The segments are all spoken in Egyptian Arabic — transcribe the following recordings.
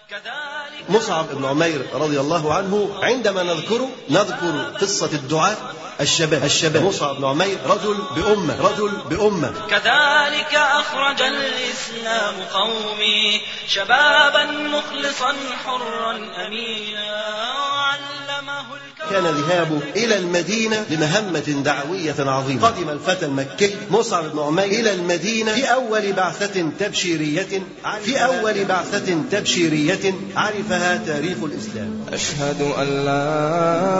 مصعب بن عمير رضي الله عنه عندما نذكره نذكر قصة الدعاء الشباب الشباب مصعب بن عمير رجل بأمة رجل بأمة كذلك أخرج الإسلام قومي شبابا مخلصا حرا أمينا وعلمه كان ذهابه إلى المدينة لمهمة دعوية عظيمة قدم الفتى المكي مصعب بن عمير إلى المدينة في أول بعثة تبشيرية في أول بعثة تبشيرية عرفها تاريخ الإسلام أشهد أن لا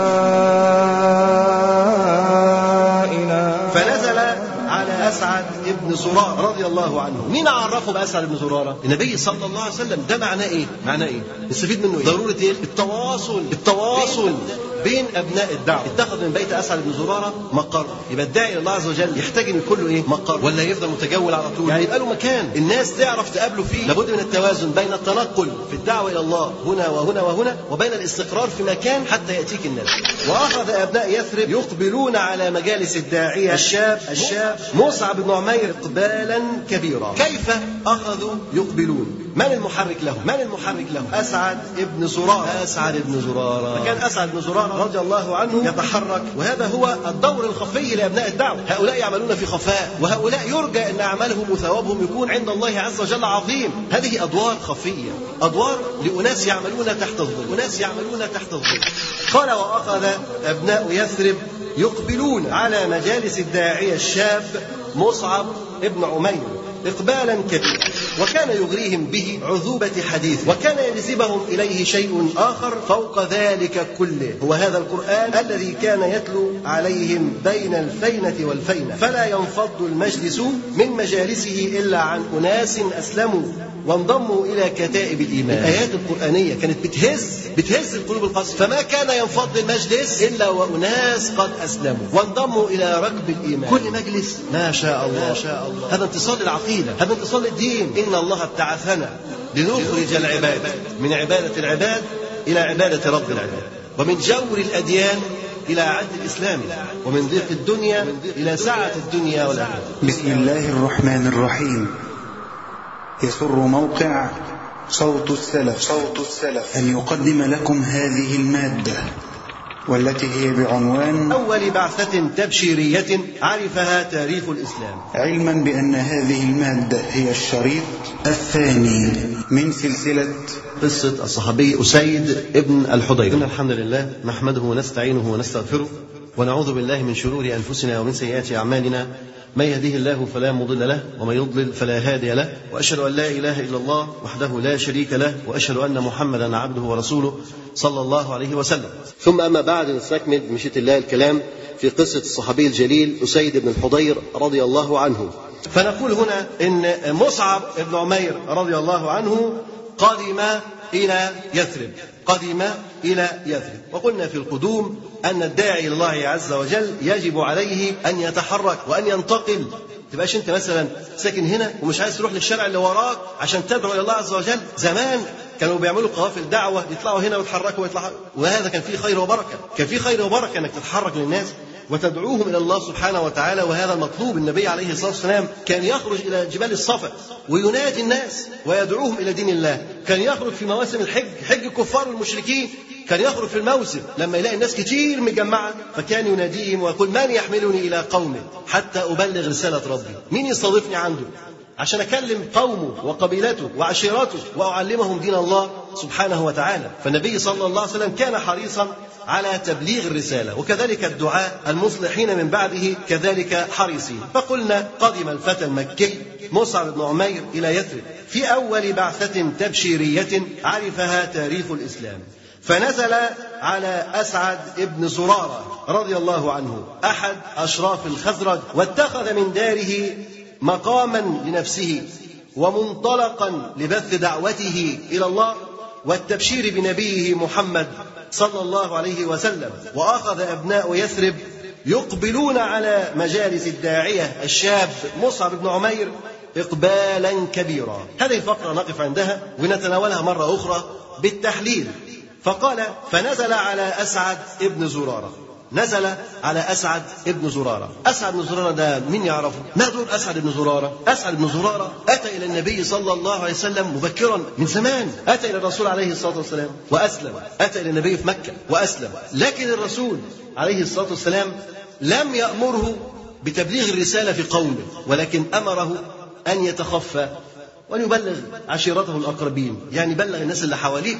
إله فنزل على أسعد بن زرارة رضي الله عنه مين عرفه بأسعد بن زرارة النبي صلى الله عليه وسلم ده معناه إيه معناه إيه نستفيد منه إيه ضرورة إيه التواصل التواصل بين ابناء الدعوه اتخذ من بيت اسعد بن زراره مقر يبقى الداعي الى الله عز وجل يحتاج ان يكون له ايه مقر ولا يفضل متجول على طول يعني يبقى له مكان الناس تعرف تقابله فيه لابد من التوازن بين التنقل في الدعوه الى الله هنا وهنا وهنا وبين الاستقرار في مكان حتى ياتيك الناس واخذ ابناء يثرب يقبلون على مجالس الداعيه الشاب الشاب مصعب بن عمير اقبالا كبيرا كيف اخذوا يقبلون من المحرك له؟ من المحرك له؟ اسعد بن زراره اسعد بن زراره فكان اسعد بن زراره رضي الله عنه يتحرك وهذا هو الدور الخفي لابناء الدعوه، هؤلاء يعملون في خفاء وهؤلاء يرجى ان اعمالهم وثوابهم يكون عند الله عز وجل عظيم، هذه ادوار خفيه، ادوار لاناس يعملون تحت الظل، اناس يعملون تحت الظل. قال واخذ ابناء يثرب يقبلون على مجالس الداعيه الشاب مصعب ابن عمير إقبالا كبيرا وكان يغريهم به عذوبة حديث وكان يجذبهم إليه شيء آخر فوق ذلك كله هو هذا القرآن الذي كان يتلو عليهم بين الفينة والفينة فلا ينفض المجلس من مجالسه إلا عن أناس أسلموا وانضموا إلى كتائب الإيمان الآيات القرآنية كانت بتهز بتهز القلوب القاسية فما كان ينفض المجلس إلا وأناس قد أسلموا وانضموا إلى ركب الإيمان كل مجلس ما شاء الله ما شاء الله هذا انتصار للعقيدة هذا انتصار للدين إن الله ابتعثنا لنخرج العباد من عبادة العباد إلى عبادة رب العباد ومن جور الأديان إلى عد الإسلام ومن ضيق الدنيا إلى سعة الدنيا والآخرة بسم الله الرحمن الرحيم يسر موقع صوت السلف صوت السلف أن يقدم لكم هذه المادة والتي هي بعنوان أول بعثة تبشيرية عرفها تاريخ الإسلام علما بأن هذه المادة هي الشريط الثاني من سلسلة قصة الصحابي أسيد ابن الحضير إن الحمد لله نحمده ونستعينه ونستغفره ونعوذ بالله من شرور أنفسنا ومن سيئات أعمالنا من يهده الله فلا مضل له ومن يضلل فلا هادي له واشهد ان لا اله الا الله وحده لا شريك له واشهد ان محمدا عبده ورسوله صلى الله عليه وسلم ثم اما بعد نستكمل بمشيئه الله الكلام في قصه الصحابي الجليل اسيد بن الحضير رضي الله عنه فنقول هنا ان مصعب بن عمير رضي الله عنه قدم الى يثرب قدم الى يثرب وقلنا في القدوم ان الداعي الى الله عز وجل يجب عليه ان يتحرك وان ينتقل تبقاش انت مثلا ساكن هنا ومش عايز تروح للشارع اللي وراك عشان تدعو الى الله عز وجل زمان كانوا بيعملوا قوافل دعوه يطلعوا هنا ويتحركوا ويطلعوا وهذا كان فيه خير وبركه كان فيه خير وبركه انك تتحرك للناس وتدعوهم الى الله سبحانه وتعالى وهذا مطلوب النبي عليه الصلاه والسلام كان يخرج الى جبال الصفا وينادي الناس ويدعوهم الى دين الله كان يخرج في مواسم الحج حج الكفار والمشركين كان يخرج في الموسم لما يلاقي الناس كتير مجمعة فكان يناديهم ويقول من يحملني إلى قومه حتى أبلغ رسالة ربي مين يستضيفني عنده عشان أكلم قومه وقبيلته وعشيرته وأعلمهم دين الله سبحانه وتعالى فالنبي صلى الله عليه وسلم كان حريصا على تبليغ الرسالة وكذلك الدعاء المصلحين من بعده كذلك حريصين فقلنا قدم الفتى المكي مصعب بن عمير إلى يثرب في أول بعثة تبشيرية عرفها تاريخ الإسلام فنزل على أسعد بن زرارة رضي الله عنه أحد أشراف الخزرج واتخذ من داره مقاما لنفسه ومنطلقا لبث دعوته إلى الله والتبشير بنبيه محمد صلى الله عليه وسلم وأخذ أبناء يثرب يقبلون على مجالس الداعية الشاب مصعب بن عمير إقبالا كبيرا هذه الفقرة نقف عندها ونتناولها مرة أخرى بالتحليل فقال فنزل على أسعد ابن زرارة نزل على أسعد ابن زرارة أسعد بن زرارة ده مين يعرفه ما دور أسعد بن زرارة أسعد بن زرارة أتى إلى النبي صلى الله عليه وسلم مبكرا من زمان أتى إلى الرسول عليه الصلاة والسلام وأسلم أتى إلى النبي في مكة وأسلم لكن الرسول عليه الصلاة والسلام لم يأمره بتبليغ الرسالة في قومه ولكن أمره أن يتخفى وأن يبلغ عشيرته الأقربين يعني بلغ الناس اللي حواليك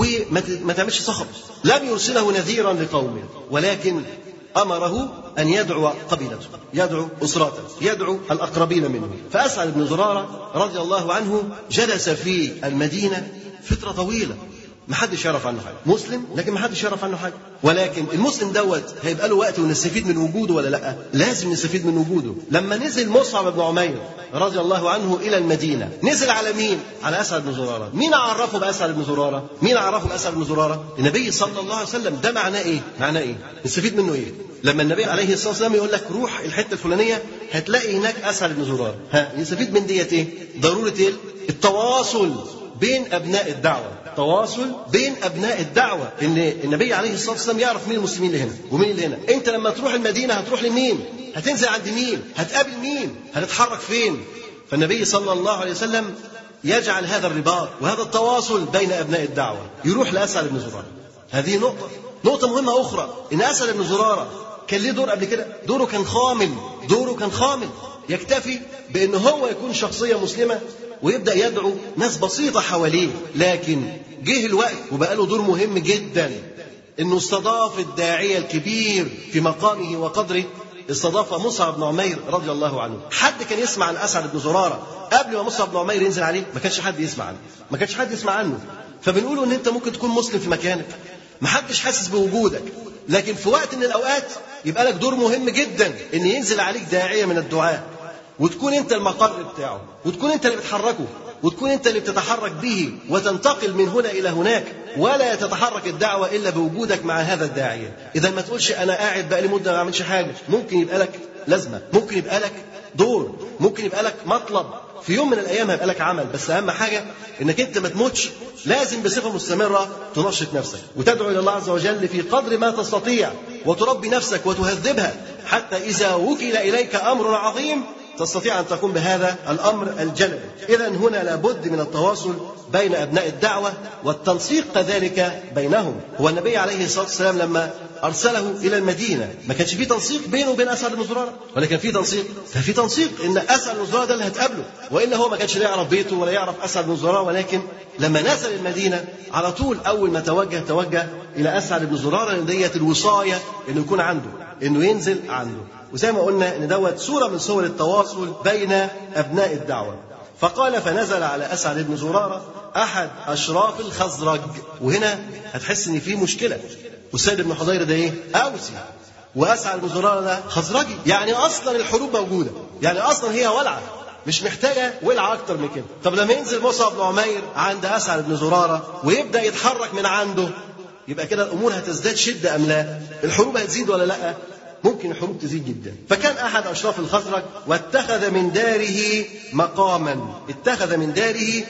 وما تعملش صخب لم يرسله نذيرا لقومه ولكن أمره أن يدعو قبيلته يدعو أسرته يدعو الأقربين منه فأسعد بن زرارة رضي الله عنه جلس في المدينة فترة طويلة ما حدش يعرف عنه حاجه مسلم لكن ما حدش يعرف عنه حاجه ولكن المسلم دوت هيبقى له وقت ونستفيد من وجوده ولا لا لازم نستفيد من وجوده لما نزل مصعب بن عمير رضي الله عنه الى المدينه نزل على مين على اسعد بن زراره مين عرفه باسعد بن زراره مين عرفه باسعد بن زراره النبي صلى الله عليه وسلم ده معناه ايه معناه ايه نستفيد منه ايه لما النبي عليه الصلاه والسلام يقول لك روح الحته الفلانيه هتلاقي هناك اسعد بن زراره ها يستفيد من ديت ايه ضروره ايه التواصل بين ابناء الدعوه تواصل بين ابناء الدعوه ان النبي عليه الصلاه والسلام يعرف مين المسلمين اللي هنا ومين اللي هنا انت لما تروح المدينه هتروح لمين هتنزل عند مين هتقابل مين هتتحرك فين فالنبي صلى الله عليه وسلم يجعل هذا الرباط وهذا التواصل بين ابناء الدعوه يروح لاسعد بن زراره هذه نقطه نقطه مهمه اخرى ان اسعد بن زراره كان ليه دور قبل كده دوره كان خامل دوره كان خامل يكتفي بان هو يكون شخصيه مسلمه ويبدا يدعو ناس بسيطه حواليه لكن جه الوقت وبقى له دور مهم جدا انه استضاف الداعيه الكبير في مقامه وقدره استضاف مصعب بن عمير رضي الله عنه حد كان يسمع عن اسعد بن زراره قبل ما مصعب بن عمير ينزل عليه ما كانش حد يسمع عنه ما كانش حد يسمع عنه فبنقول ان انت ممكن تكون مسلم في مكانك ما حدش حاسس بوجودك لكن في وقت من الاوقات يبقى لك دور مهم جدا ان ينزل عليك داعيه من الدعاء وتكون انت المقر بتاعه وتكون انت اللي بتحركه وتكون انت اللي بتتحرك به وتنتقل من هنا الى هناك ولا تتحرك الدعوه الا بوجودك مع هذا الداعيه اذا ما تقولش انا قاعد بقى لي مده ما اعملش حاجه ممكن يبقى لك لازمه ممكن يبقى لك دور ممكن يبقى لك مطلب في يوم من الايام هيبقى لك عمل بس اهم حاجه انك انت ما تموتش لازم بصفه مستمره تنشط نفسك وتدعو الى الله عز وجل في قدر ما تستطيع وتربي نفسك وتهذبها حتى اذا وكل اليك امر عظيم تستطيع أن تقوم بهذا الأمر الجلبي إذا هنا لابد من التواصل بين أبناء الدعوة والتنسيق كذلك بينهم هو النبي عليه الصلاة والسلام لما أرسله إلى المدينة ما كانش في تنسيق بينه وبين أسعد بن زرارة ولا كان في تنسيق ففي تنسيق إن أسعد بن زرارة ده اللي هتقابله وإلا هو ما كانش لا يعرف بيته ولا يعرف أسعد بن زرارة ولكن لما نزل المدينة على طول أول ما توجه توجه إلى أسعد بن زرارة لأن ديت الوصاية إنه يكون عنده إنه ينزل عنده وزي ما قلنا ان دوت صوره من صور التواصل بين ابناء الدعوه فقال فنزل على اسعد بن زراره احد اشراف الخزرج وهنا هتحس ان في مشكله وسيد بن حضير ده ايه؟ اوسي واسعد بن زراره ده خزرجي يعني اصلا الحروب موجوده يعني اصلا هي ولعه مش محتاجه ولعه اكتر من كده طب لما ينزل مصعب بن عمير عند اسعد بن زراره ويبدا يتحرك من عنده يبقى كده الامور هتزداد شده ام لا؟ الحروب هتزيد ولا لا؟ ممكن الحروب تزيد جدا فكان أحد أشراف الخزرج واتخذ من داره مقاما اتخذ من داره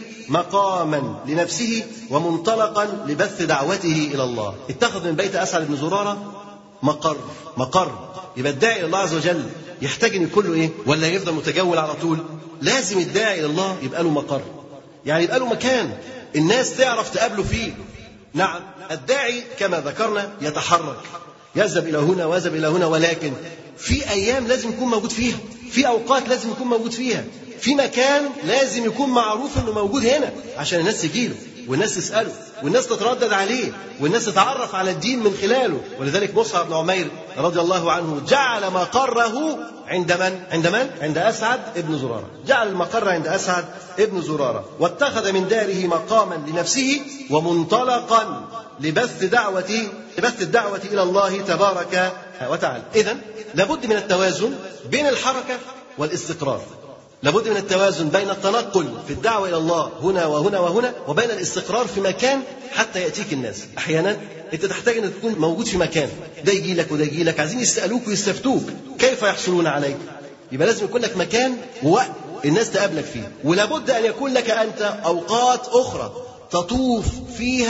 مقاما لنفسه ومنطلقا لبث دعوته إلى الله اتخذ من بيت أسعد بن زرارة مقر مقر يبقى الداعي إلى الله عز وجل يحتاج ان يكون له ايه؟ ولا يفضل متجول على طول؟ لازم الداعي الى الله يبقى له مقر. يعني يبقى له مكان الناس تعرف تقابله فيه. نعم الداعي كما ذكرنا يتحرك يذهب الى هنا ويذهب الى هنا ولكن في ايام لازم يكون موجود فيها في اوقات لازم يكون موجود فيها في مكان لازم يكون معروف انه موجود هنا عشان الناس تجيله والناس تساله والناس تتردد عليه والناس تتعرف على الدين من خلاله ولذلك مصعب بن عمير رضي الله عنه جعل مقره عند من؟ عند من؟ عند اسعد ابن زراره جعل المقر عند اسعد ابن زراره واتخذ من داره مقاما لنفسه ومنطلقا لبث دعوة لبث الدعوة إلى الله تبارك وتعالى إذا لابد من التوازن بين الحركة والاستقرار لابد من التوازن بين التنقل في الدعوة إلى الله هنا وهنا وهنا وبين الاستقرار في مكان حتى يأتيك الناس أحيانا أنت تحتاج أن تكون موجود في مكان ده يجي لك وده يجي لك عايزين يسألوك ويستفتوك كيف يحصلون عليك يبقى لازم يكون لك مكان ووقت الناس تقابلك فيه ولابد أن يكون لك أنت أوقات أخرى تطوف فيها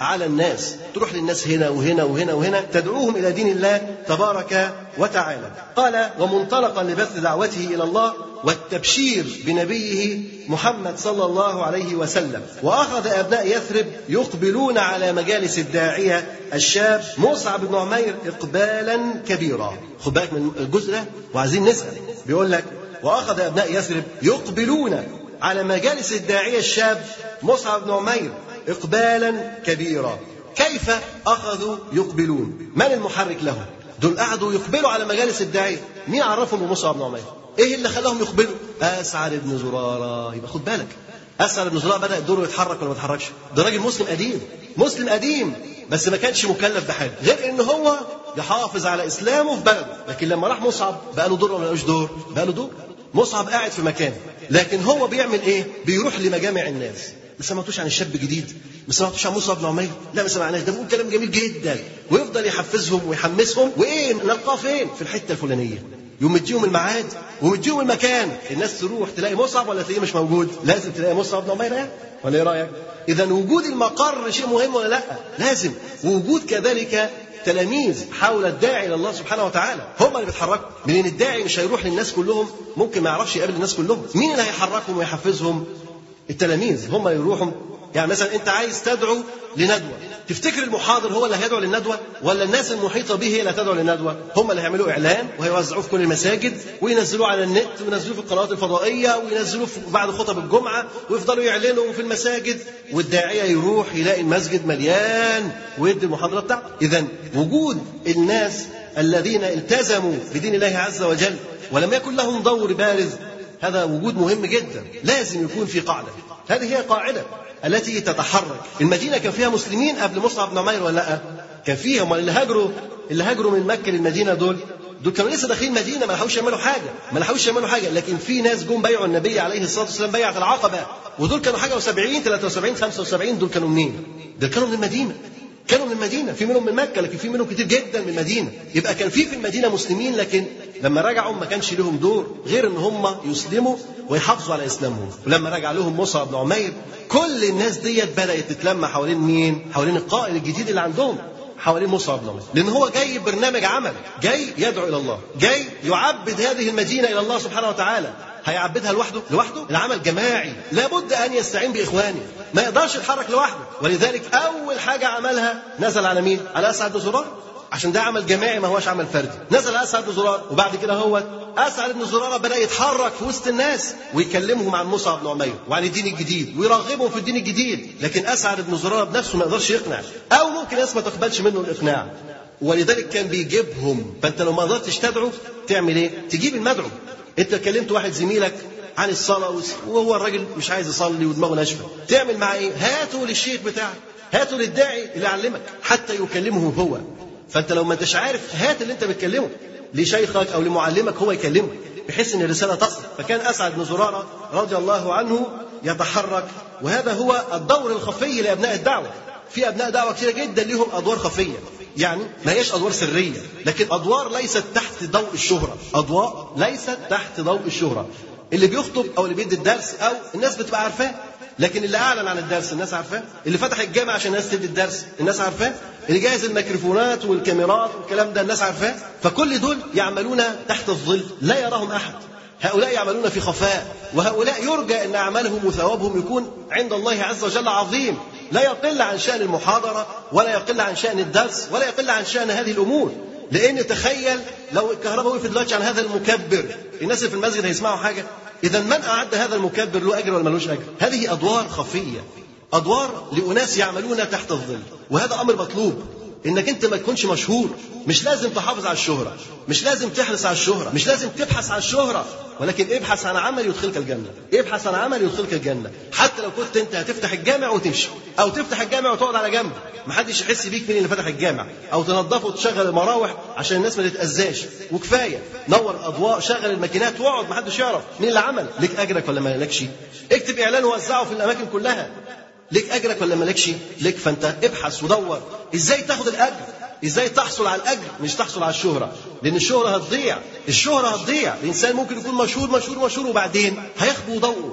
على الناس تروح للناس هنا وهنا وهنا وهنا تدعوهم إلى دين الله تبارك وتعالى قال ومنطلقا لبث دعوته إلى الله والتبشير بنبيه محمد صلى الله عليه وسلم وأخذ أبناء يثرب يقبلون على مجالس الداعية الشاب مصعب بن عمير إقبالا كبيرا خد بالك من الجزء ده وعايزين نسأل بيقول لك وأخذ أبناء يثرب يقبلون على مجالس الداعية الشاب مصعب بن عمير إقبالا كبيرا كيف أخذوا يقبلون من المحرك لهم دول قعدوا يقبلوا على مجالس الداعية مين عرفهم بمصعب بن عمير ايه اللي خلاهم يقبلوا اسعد بن زراره يبقى خد بالك اسعد بن زراره بدا دوره يتحرك ولا ما يتحركش ده راجل مسلم قديم مسلم قديم بس ما كانش مكلف بحاجه غير ان هو يحافظ على اسلامه في بلده لكن لما راح مصعب بقى له دور ولا ملوش دور بقى له دور مصعب قاعد في مكانه لكن هو بيعمل ايه بيروح لمجامع الناس ما سمعتوش عن الشاب جديد ما سمعتوش عن مصعب بن عمير لا ما سمعناش ده بيقول كلام جميل جدا ويفضل يحفزهم ويحمسهم وايه نلقاه فين في الحته الفلانيه يوم مديهم الميعاد ومديهم المكان الناس تروح تلاقي مصعب ولا تلاقيه مش موجود لازم تلاقي مصعب بن عمير يعني ولا ايه رايك اذا وجود المقر شيء مهم ولا لا لازم ووجود كذلك تلاميذ حول الداعي الى الله سبحانه وتعالى هم اللي بيتحركوا لان الداعي مش هيروح للناس كلهم ممكن ما يعرفش يقابل الناس كلهم مين اللي هيحركهم ويحفزهم التلاميذ هم اللي يروحوا يعني مثلا انت عايز تدعو لندوه تفتكر المحاضر هو اللي هيدعو للندوه ولا الناس المحيطه به هي اللي هتدعو للندوه هم اللي هيعملوا اعلان وهيوزعوه في كل المساجد وينزلوه على النت وينزلوه في القنوات الفضائيه وينزلوه بعد خطب الجمعه ويفضلوا يعلنوا في المساجد والداعيه يروح يلاقي المسجد مليان ويدي المحاضره بتاعته اذا وجود الناس الذين التزموا بدين الله عز وجل ولم يكن لهم دور بارز هذا وجود مهم جدا لازم يكون في قاعده هذه هي قاعده التي تتحرك المدينه كان فيها مسلمين قبل مصعب بن عمير ولا لا كان فيها امال اللي هاجروا اللي هاجروا من مكه للمدينه دول دول كانوا لسه داخلين مدينه ما لحقوش يعملوا حاجه ما لحقوش يعملوا حاجه لكن في ناس جم بيعوا النبي عليه الصلاه والسلام بيعه العقبه ودول كانوا حاجه و70 73 75 دول كانوا منين؟ دول كانوا من المدينه كانوا من المدينة في منهم من مكة لكن في منهم كتير جدا من المدينة يبقى كان في في المدينة مسلمين لكن لما رجعوا ما كانش لهم دور غير ان هم يسلموا ويحافظوا على اسلامهم ولما رجع لهم مصعب بن عمير كل الناس ديت بدأت تتلم حوالين مين حوالين القائد الجديد اللي عندهم حوالين مصعب بن عمير لان هو جاي برنامج عمل جاي يدعو الى الله جاي يعبد هذه المدينة الى الله سبحانه وتعالى هيعبدها لوحده لوحده العمل جماعي لابد ان يستعين باخوانه ما يقدرش يتحرك لوحده ولذلك اول حاجه عملها نزل على مين على اسعد بن زرار عشان ده عمل جماعي ما هوش عمل فردي نزل اسعد بن زرار وبعد كده هو اسعد بن زراره بدا يتحرك في وسط الناس ويكلمهم عن مصعب بن عمير وعن الدين الجديد ويرغبهم في الدين الجديد لكن اسعد بن زراره بنفسه ما يقدرش يقنع او ممكن ناس ما تقبلش منه الاقناع ولذلك كان بيجيبهم فانت لو ما قدرتش تدعو تعمل ايه تجيب المدعو انت كلمت واحد زميلك عن الصلاه وهو الراجل مش عايز يصلي ودماغه ناشفه تعمل معاه ايه هاته للشيخ بتاعك هاته للداعي اللي علمك حتى يكلمه هو فانت لو ما انتش عارف هات اللي انت بتكلمه لشيخك او لمعلمك هو يكلمه بحيث ان الرساله تصل فكان اسعد بن زراره رضي الله عنه يتحرك وهذا هو الدور الخفي لابناء الدعوه في ابناء دعوه كثيره جدا لهم ادوار خفيه يعني ما هيش ادوار سريه لكن ادوار ليست تحت ضوء الشهره ادوار ليست تحت ضوء الشهره اللي بيخطب او اللي بيدي الدرس او الناس بتبقى عارفاه لكن اللي اعلن عن الدرس الناس عارفاه اللي فتح الجامع عشان الناس تدي الدرس الناس عارفاه اللي جاهز الميكروفونات والكاميرات والكلام ده الناس عارفاه فكل دول يعملون تحت الظل لا يراهم احد هؤلاء يعملون في خفاء وهؤلاء يرجى ان اعمالهم وثوابهم يكون عند الله عز وجل عظيم لا يقل عن شان المحاضره ولا يقل عن شان الدرس ولا يقل عن شان هذه الامور لان تخيل لو الكهرباء وقفت دلوقتي عن هذا المكبر الناس اللي في المسجد هيسمعوا حاجه اذا من اعد هذا المكبر له اجر ولا ملوش اجر هذه ادوار خفيه ادوار لاناس يعملون تحت الظل وهذا امر مطلوب انك انت ما تكونش مشهور مش لازم تحافظ على الشهرة مش لازم تحرص على الشهرة مش لازم تبحث عن الشهرة ولكن ابحث عن عمل يدخلك الجنة ابحث عن عمل يدخلك الجنة حتى لو كنت انت هتفتح الجامع وتمشي او تفتح الجامع وتقعد على جنب محدش يحس بيك مين اللي فتح الجامع او تنظفه وتشغل المراوح عشان الناس ما تتاذاش وكفايه نور الاضواء شغل الماكينات واقعد محدش يعرف مين اللي عمل ليك اجرك ولا ما لكش اكتب اعلان ووزعه في الاماكن كلها ليك اجرك ولا مالكش ليك فانت ابحث ودور ازاي تاخد الاجر ازاي تحصل على الاجر مش تحصل على الشهره لان الشهره هتضيع الشهره هتضيع الانسان ممكن يكون مشهور مشهور مشهور وبعدين هيخبو ضوءه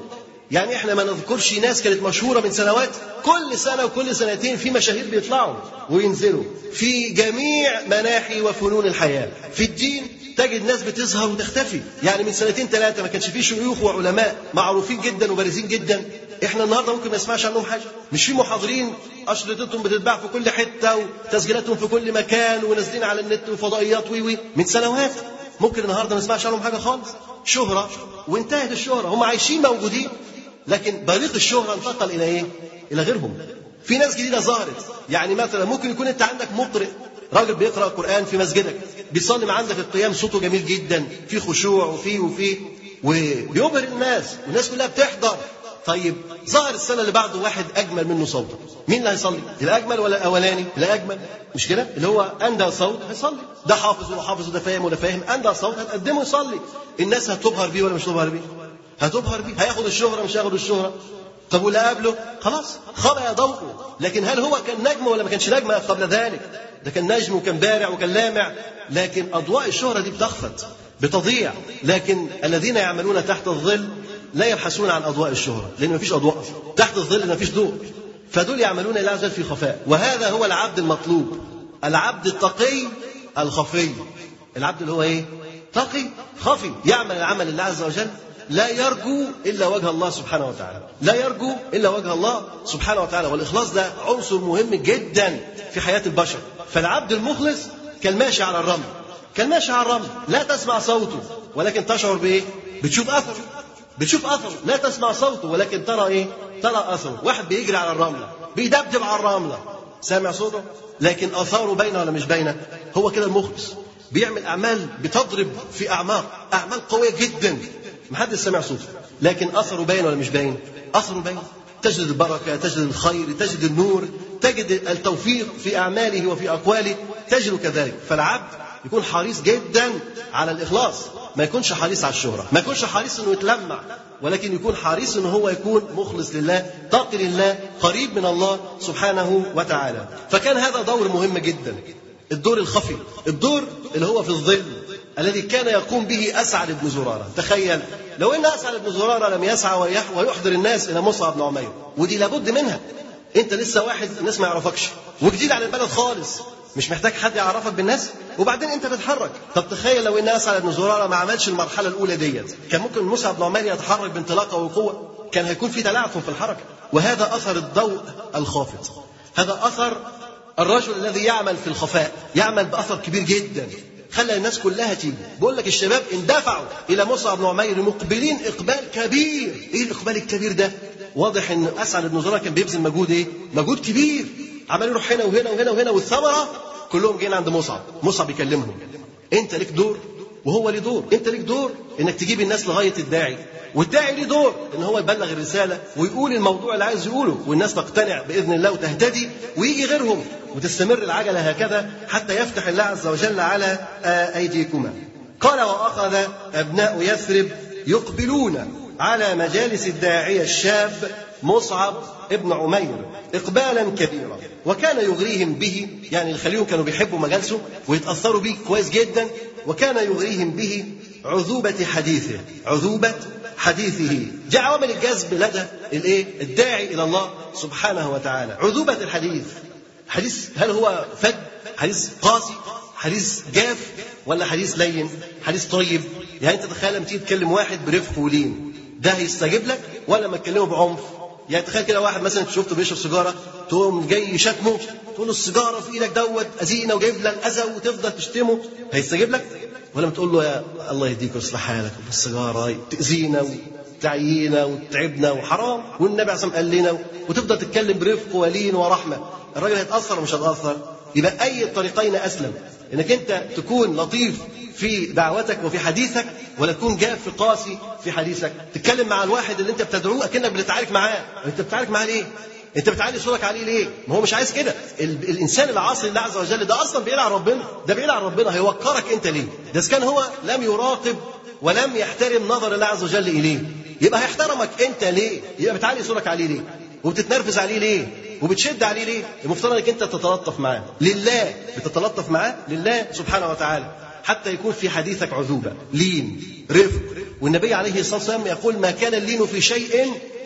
يعني احنا ما نذكرش ناس كانت مشهورة من سنوات كل سنة وكل سنتين في مشاهير بيطلعوا وينزلوا في جميع مناحي وفنون الحياة في الدين تجد ناس بتظهر وتختفي يعني من سنتين ثلاثة ما كانش في شيوخ وعلماء معروفين جدا وبارزين جدا احنا النهارده ممكن ما نسمعش عنهم حاجه مش في محاضرين اشرطتهم بتتباع في كل حته وتسجيلاتهم في كل مكان ونازلين على النت وفضائيات وي وي من سنوات ممكن النهارده ما نسمعش عنهم حاجه خالص شهره وانتهت الشهره هم عايشين موجودين لكن بريق الشهره انتقل الى ايه؟ الى غيرهم في ناس جديده ظهرت يعني مثلا ممكن يكون انت عندك مقرئ راجل بيقرا قران في مسجدك بيصلي معاك في القيام صوته جميل جدا في خشوع وفي وفي وبيبهر الناس والناس كلها بتحضر طيب ظهر السنه اللي بعده واحد اجمل منه صوتا مين اللي هيصلي الاجمل ولا الاولاني الاجمل مش كده اللي هو اندى صوت هيصلي ده حافظ وده حافظ وده فاهم وده فاهم اندى صوت هتقدمه يصلي الناس هتبهر بيه ولا مش هتبهر بيه هتبهر بيه هياخد الشهره مش هياخد الشهره طب واللي قبله خلاص خبأ ضوءه لكن هل هو كان نجم ولا ما كانش نجم قبل ذلك ده كان نجم وكان بارع وكان لامع لكن اضواء الشهره دي بتخفت بتضيع لكن الذين يعملون تحت الظل لا يبحثون عن اضواء الشهره لان مفيش اضواء أصلاً. تحت الظل مفيش ضوء فدول يعملون لا زال في خفاء وهذا هو العبد المطلوب العبد التقي الخفي العبد اللي هو ايه تقي خفي يعمل العمل لله عز وجل لا يرجو الا وجه الله سبحانه وتعالى لا يرجو الا وجه الله سبحانه وتعالى والاخلاص ده عنصر مهم جدا في حياه البشر فالعبد المخلص كالماشي على الرمل كالماشي على الرمل لا تسمع صوته ولكن تشعر بايه بتشوف اثره بتشوف اثره لا تسمع صوته ولكن ترى ايه ترى اثره واحد بيجري على الرمله بيدبدب على الرمله سامع صوته لكن اثاره باينه ولا مش باينه هو كده المخلص بيعمل اعمال بتضرب في اعماق اعمال قويه جدا محدش سمع صوته لكن اثره باين ولا مش باين اثره باين تجد البركه تجد الخير تجد النور تجد التوفيق في اعماله وفي اقواله تجد كذلك فالعبد يكون حريص جدا على الاخلاص ما يكونش حريص على الشهره ما يكونش حريص انه يتلمع ولكن يكون حريص ان هو يكون مخلص لله تقي لله قريب من الله سبحانه وتعالى فكان هذا دور مهم جدا الدور الخفي الدور اللي هو في الظل الذي كان يقوم به اسعد بن زراره تخيل لو ان اسعد بن زراره لم يسعى ويحضر الناس الى مصعب بن عمير ودي لابد منها انت لسه واحد الناس ما يعرفكش وجديد على البلد خالص مش محتاج حد يعرفك بالناس وبعدين انت تتحرك طب تخيل لو ان اسعد بن زراره ما عملش المرحله الاولى ديت كان ممكن مصعب بن عمير يتحرك بانطلاقه وقوه كان هيكون في تلاعثم في الحركه وهذا اثر الضوء الخافت هذا اثر الرجل الذي يعمل في الخفاء يعمل باثر كبير جدا خلى الناس كلها تيجي بقول لك الشباب اندفعوا الى مصعب بن عمير مقبلين اقبال كبير ايه الاقبال الكبير ده واضح ان اسعد بن زراره كان بيبذل مجهود ايه مجهود كبير عمال يروح هنا وهنا وهنا وهنا والثمره كلهم جايين عند مصعب مصعب يكلمهم انت ليك دور وهو ليه دور انت ليك دور انك تجيب الناس لغايه الداعي والداعي ليه دور ان هو يبلغ الرساله ويقول الموضوع اللي عايز يقوله والناس تقتنع باذن الله وتهتدي ويجي غيرهم وتستمر العجله هكذا حتى يفتح الله عز وجل على ايديكما. قال واخذ ابناء يثرب يقبلون على مجالس الداعيه الشاب مصعب ابن عمير اقبالا كبيرا وكان يغريهم به يعني الخليون كانوا بيحبوا مجالسه ويتاثروا به كويس جدا وكان يغريهم به عذوبه حديثه عذوبه حديثه جاء عوامل الجذب لدى الايه الداعي الى الله سبحانه وتعالى عذوبه الحديث حديث هل هو فج حديث قاسي حديث جاف ولا حديث لين حديث طيب يعني انت تخيل لما تيجي تكلم واحد برفق ولين ده هيستجيب لك ولا ما تكلمه بعنف يعني تخيل كده واحد مثلا شفته بيشرب سيجاره تقوم جاي شتمه تقول له السيجاره في ايدك دوت اذينا وجايب لك اذى وتفضل تشتمه هيستجيب لك ولا بتقول له يا الله يهديك ويصلح حالك السيجاره تاذينا وتعيينا وتعبنا وحرام والنبي عليه الصلاه قال لنا وتفضل تتكلم برفق ولين ورحمه الراجل هيتاثر ولا مش هيتاثر؟ يبقى اي الطريقين اسلم انك انت تكون لطيف في دعوتك وفي حديثك ولا تكون جاف قاسي في حديثك تتكلم مع الواحد اللي انت بتدعوه اكنك بتتعارك معاه انت بتتعارك معاه ليه انت بتعلي صوتك عليه ليه ما هو مش عايز كده ال- الانسان العاصي لله عز وجل ده اصلا بيلعن ربنا ده بيلعن ربنا هيوقرك انت ليه ده إذا كان هو لم يراقب ولم يحترم نظر الله عز وجل اليه يبقى هيحترمك انت ليه يبقى بتعلي صوتك عليه ليه وبتتنرفز عليه ليه وبتشد عليه ليه المفترض انك انت تتلطف معاه لله بتتلطف معاه لله سبحانه وتعالى حتى يكون في حديثك عذوبة لين رفق والنبي عليه الصلاة والسلام يقول ما كان اللين في شيء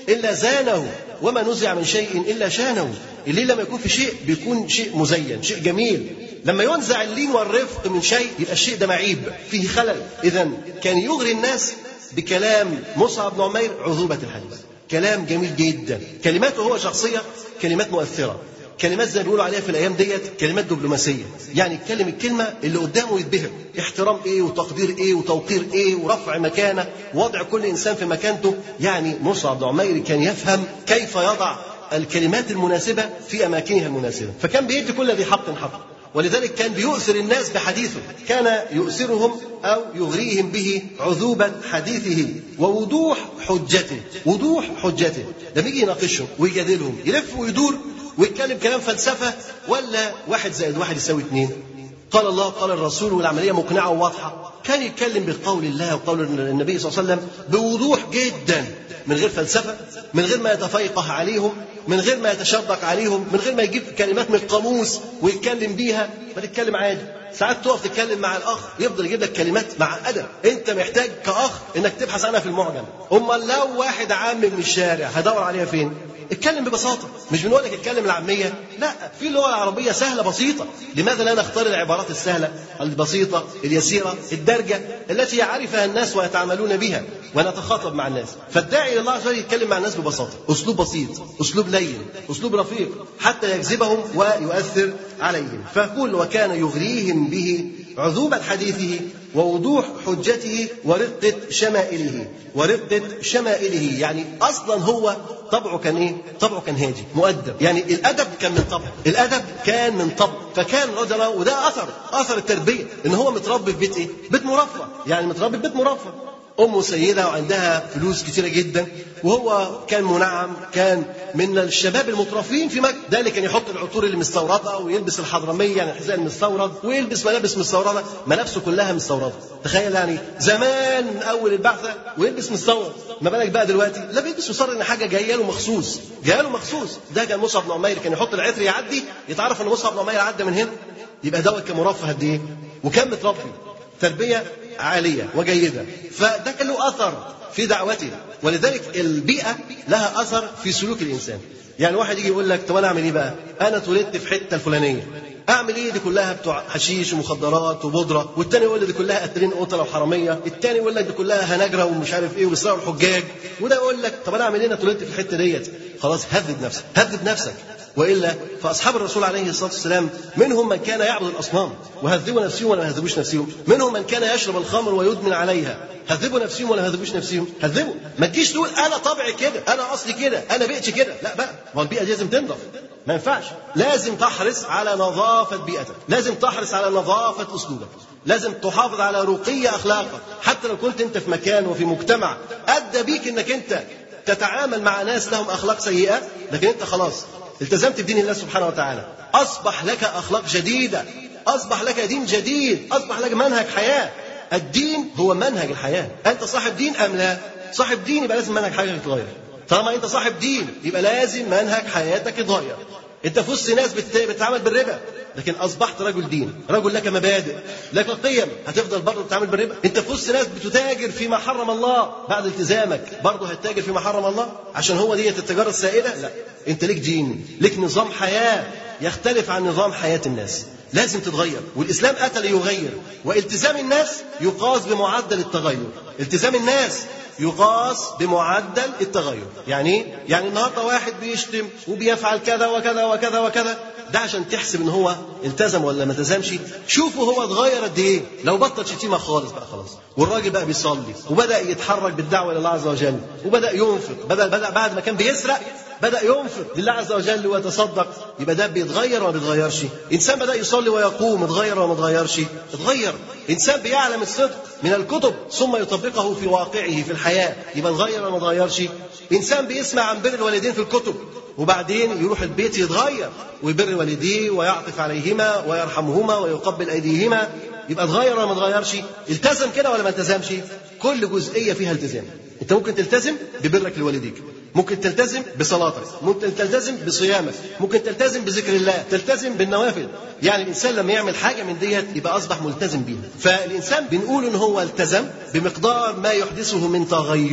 إلا زانه وما نزع من شيء إلا شانه اللين لما يكون في شيء بيكون شيء مزين شيء جميل لما ينزع اللين والرفق من شيء يبقى الشيء ده معيب فيه خلل إذا كان يغري الناس بكلام مصعب بن عمير عذوبة الحديث كلام جميل جدا كلماته هو شخصية كلمات مؤثرة كلمات زي ما بيقولوا عليها في الايام ديت كلمات دبلوماسيه يعني يتكلم الكلمه اللي قدامه يتبهر احترام ايه وتقدير ايه وتوقير ايه ورفع مكانه ووضع كل انسان في مكانته يعني مصعب بن عمير كان يفهم كيف يضع الكلمات المناسبه في اماكنها المناسبه فكان بيدي كل ذي حق حق ولذلك كان بيؤثر الناس بحديثه كان يؤثرهم أو يغريهم به عذوبة حديثه ووضوح حجته وضوح حجته لما يجي يناقشهم ويجادلهم يلف ويدور ويتكلم كلام فلسفة ولا واحد زائد واحد يساوي اثنين قال الله قال الرسول والعملية مقنعة وواضحة كان يتكلم بقول الله وقول النبي صلى الله عليه وسلم بوضوح جدا من غير فلسفة من غير ما يتفيقه عليهم من غير ما يتشبك عليهم من غير ما يجيب كلمات من القاموس ويتكلم بيها ما تتكلم عادي ساعات تقف تتكلم مع الاخ يفضل يجيب لك كلمات معقده انت محتاج كاخ انك تبحث عنها في المعجم امال لو واحد عام من الشارع هدور عليها فين اتكلم ببساطه مش بنقول لك اتكلم العاميه لا في لغه عربيه سهله بسيطه لماذا لا نختار العبارات السهله البسيطه اليسيره الدارجه التي يعرفها الناس ويتعاملون بها ونتخاطب مع الناس فالداعي الى الله عز وجل يتكلم مع الناس ببساطه اسلوب بسيط اسلوب لين اسلوب رفيق حتى يجذبهم ويؤثر عليهم فيقول وكان يغريهم به عذوبة حديثه ووضوح حجته ورقة شمائله ورقة شمائله يعني أصلا هو طبعه كان إيه؟ طبعه كان هادي مؤدب يعني الأدب كان من طبع الأدب كان من طبع فكان رجل وده أثر أثر التربية إن هو متربي في بيت إيه؟ بيت مرفه يعني متربي في بيت مرفه أمه سيدة وعندها فلوس كثيرة جدا وهو كان منعم كان من الشباب المترفين في مكة ده اللي كان يحط العطور اللي مستوردة ويلبس الحضرمية يعني الحذاء المستورد ويلبس ملابس مستوردة ملابسه كلها مستوردة تخيل يعني زمان من أول البعثة ويلبس مستورد ما بالك بقى دلوقتي لا بيلبس مستورد إن حاجة جاية له مخصوص جاية له مخصوص ده كان مصعب بن عمير كان يحط العطر يعدي يتعرف إن مصعب بن عمير عدى من هنا يبقى دوت كان مرفه قد إيه وكان متربي تربية عالية وجيدة فده كان له أثر في دعوته ولذلك البيئة لها أثر في سلوك الإنسان يعني واحد يجي يقول لك طب أنا أعمل إيه بقى أنا اتولدت في حتة الفلانية اعمل ايه دي كلها بتوع حشيش ومخدرات وبودره والتاني يقول لي دي كلها قتالين قتله وحراميه التاني يقول لك دي كلها هنجره ومش عارف ايه وبيسرقوا الحجاج وده يقول لك طب انا اعمل ايه انا اتولدت في الحته ديت خلاص هذب نفسك هذب نفسك والا فاصحاب الرسول عليه الصلاه والسلام منهم من كان يعبد الاصنام وهذبوا نفسهم ولا يهذبوش نفسهم منهم من كان يشرب الخمر ويدمن عليها هذبوا نفسهم ولا هذبوش نفسهم هذبوا ما تجيش تقول انا طبعي كده انا اصلي كده انا بيئتي كده لا بقى ما البيئه دي لازم تنضف ما ينفعش لازم تحرص على نظافه بيئتك لازم تحرص على نظافه اسلوبك لازم تحافظ على رقي اخلاقك حتى لو كنت انت في مكان وفي مجتمع ادى بيك انك انت تتعامل مع ناس لهم اخلاق سيئه لكن انت خلاص التزمت بدين الله سبحانه وتعالى اصبح لك اخلاق جديده اصبح لك دين جديد اصبح لك منهج حياه الدين هو منهج الحياه انت صاحب دين ام لا صاحب دين يبقى لازم منهج حياتك يتغير طالما انت صاحب دين يبقى لازم منهج حياتك يتغير انت في وسط ناس بتتعامل بالربا لكن اصبحت رجل دين رجل لك مبادئ لك قيم هتفضل برضه بتتعامل بالربا انت في وسط ناس بتتاجر فيما حرم الله بعد التزامك برضه هتتاجر فيما حرم الله عشان هو ديت التجاره السائله لا انت ليك دين ليك نظام حياه يختلف عن نظام حياه الناس لازم تتغير والاسلام اتى ليغير والتزام الناس يقاس بمعدل التغير التزام الناس يقاس بمعدل التغير يعني ايه؟ يعني النهارده واحد بيشتم وبيفعل كذا وكذا وكذا وكذا ده عشان تحسب ان هو التزم ولا ما التزمش شوفوا هو اتغير قد ايه لو بطل شتيمه خالص بقى خلاص والراجل بقى بيصلي وبدا يتحرك بالدعوه الى الله عز وجل وبدا ينفق بدا بدا بعد ما كان بيسرق بدا ينفق لله عز وجل ويتصدق يبقى ده بيتغير ولا ما بيتغيرش انسان بدا يصلي ويقوم اتغير ولا ما اتغيرش اتغير انسان بيعلم الصدق من الكتب ثم يطبقه في واقعه في الحياه يبقى اتغير ولا ما اتغيرش انسان بيسمع عن بر الوالدين في الكتب وبعدين يروح البيت يتغير ويبر والديه ويعطف عليهما ويرحمهما ويقبل ايديهما يبقى اتغير ولا ما اتغيرش؟ التزم كده ولا ما التزمش؟ كل جزئيه فيها التزام. انت ممكن تلتزم ببرك لوالديك، ممكن تلتزم بصلاتك، ممكن تلتزم بصيامك، ممكن تلتزم بذكر الله، تلتزم بالنوافل. يعني الانسان لما يعمل حاجه من ديت يبقى اصبح ملتزم بيها. فالانسان بنقول ان هو التزم بمقدار ما يحدثه من تغير.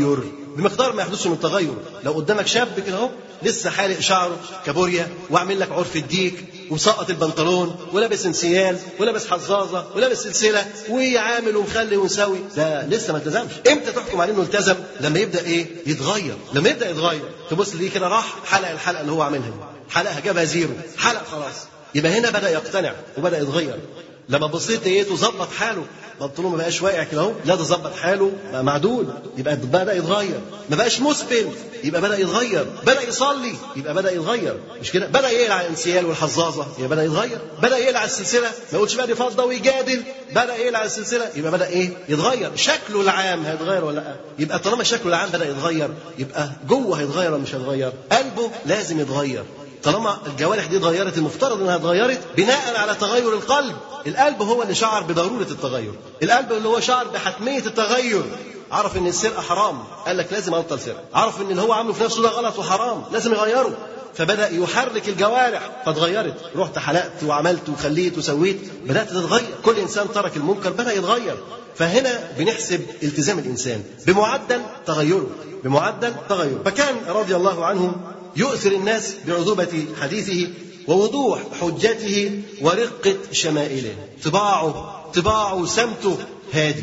بمقدار ما يحدث من تغير لو قدامك شاب كده اهو لسه حالق شعره كابوريا وعامل لك عرف الديك ومسقط البنطلون ولابس انسيال ولابس حزازه ولابس سلسله وعامل ومخلي ومسوي ده لسه ما التزمش امتى تحكم عليه انه التزم لما يبدا ايه يتغير لما يبدا يتغير تبص ليه كده راح حلق الحلقه اللي هو عاملها دي حلقها جابها زيرو حلق خلاص يبقى هنا بدا يقتنع وبدا يتغير لما بصيت لقيته ظبط حاله بنطلونه ما بقاش واقع كده اهو لا ده ظبط حاله بقى معدول يبقى بدا يتغير ما بقاش مسبل يبقى بدا يتغير بدا يصلي يبقى بدا يتغير مش كده بدا يقلع الانسيال والحظاظه يبقى بدا يتغير بدا يقلع السلسله ما يقولش بقى دي فضه ويجادل بدا يقلع السلسله يبقى بدا ايه يتغير شكله العام هيتغير ولا لا يبقى طالما شكله العام بدا يتغير يبقى جوه هيتغير ولا مش هيتغير قلبه لازم يتغير طالما الجوارح دي اتغيرت المفترض انها اتغيرت بناء على تغير القلب القلب هو اللي شعر بضروره التغير القلب اللي هو شعر بحتميه التغير عرف ان السرقه حرام قال لك لازم ابطل سرقه عرف ان اللي هو عامله في نفسه ده غلط وحرام لازم يغيره فبدا يحرك الجوارح فاتغيرت رحت حلقت وعملت وخليت وسويت بدات تتغير كل انسان ترك المنكر بدا يتغير فهنا بنحسب التزام الانسان بمعدل تغيره بمعدل تغيره فكان رضي الله عنه يؤثر الناس بعذوبة حديثه ووضوح حجته ورقة شمائله طباعه طباعه وسمته هادي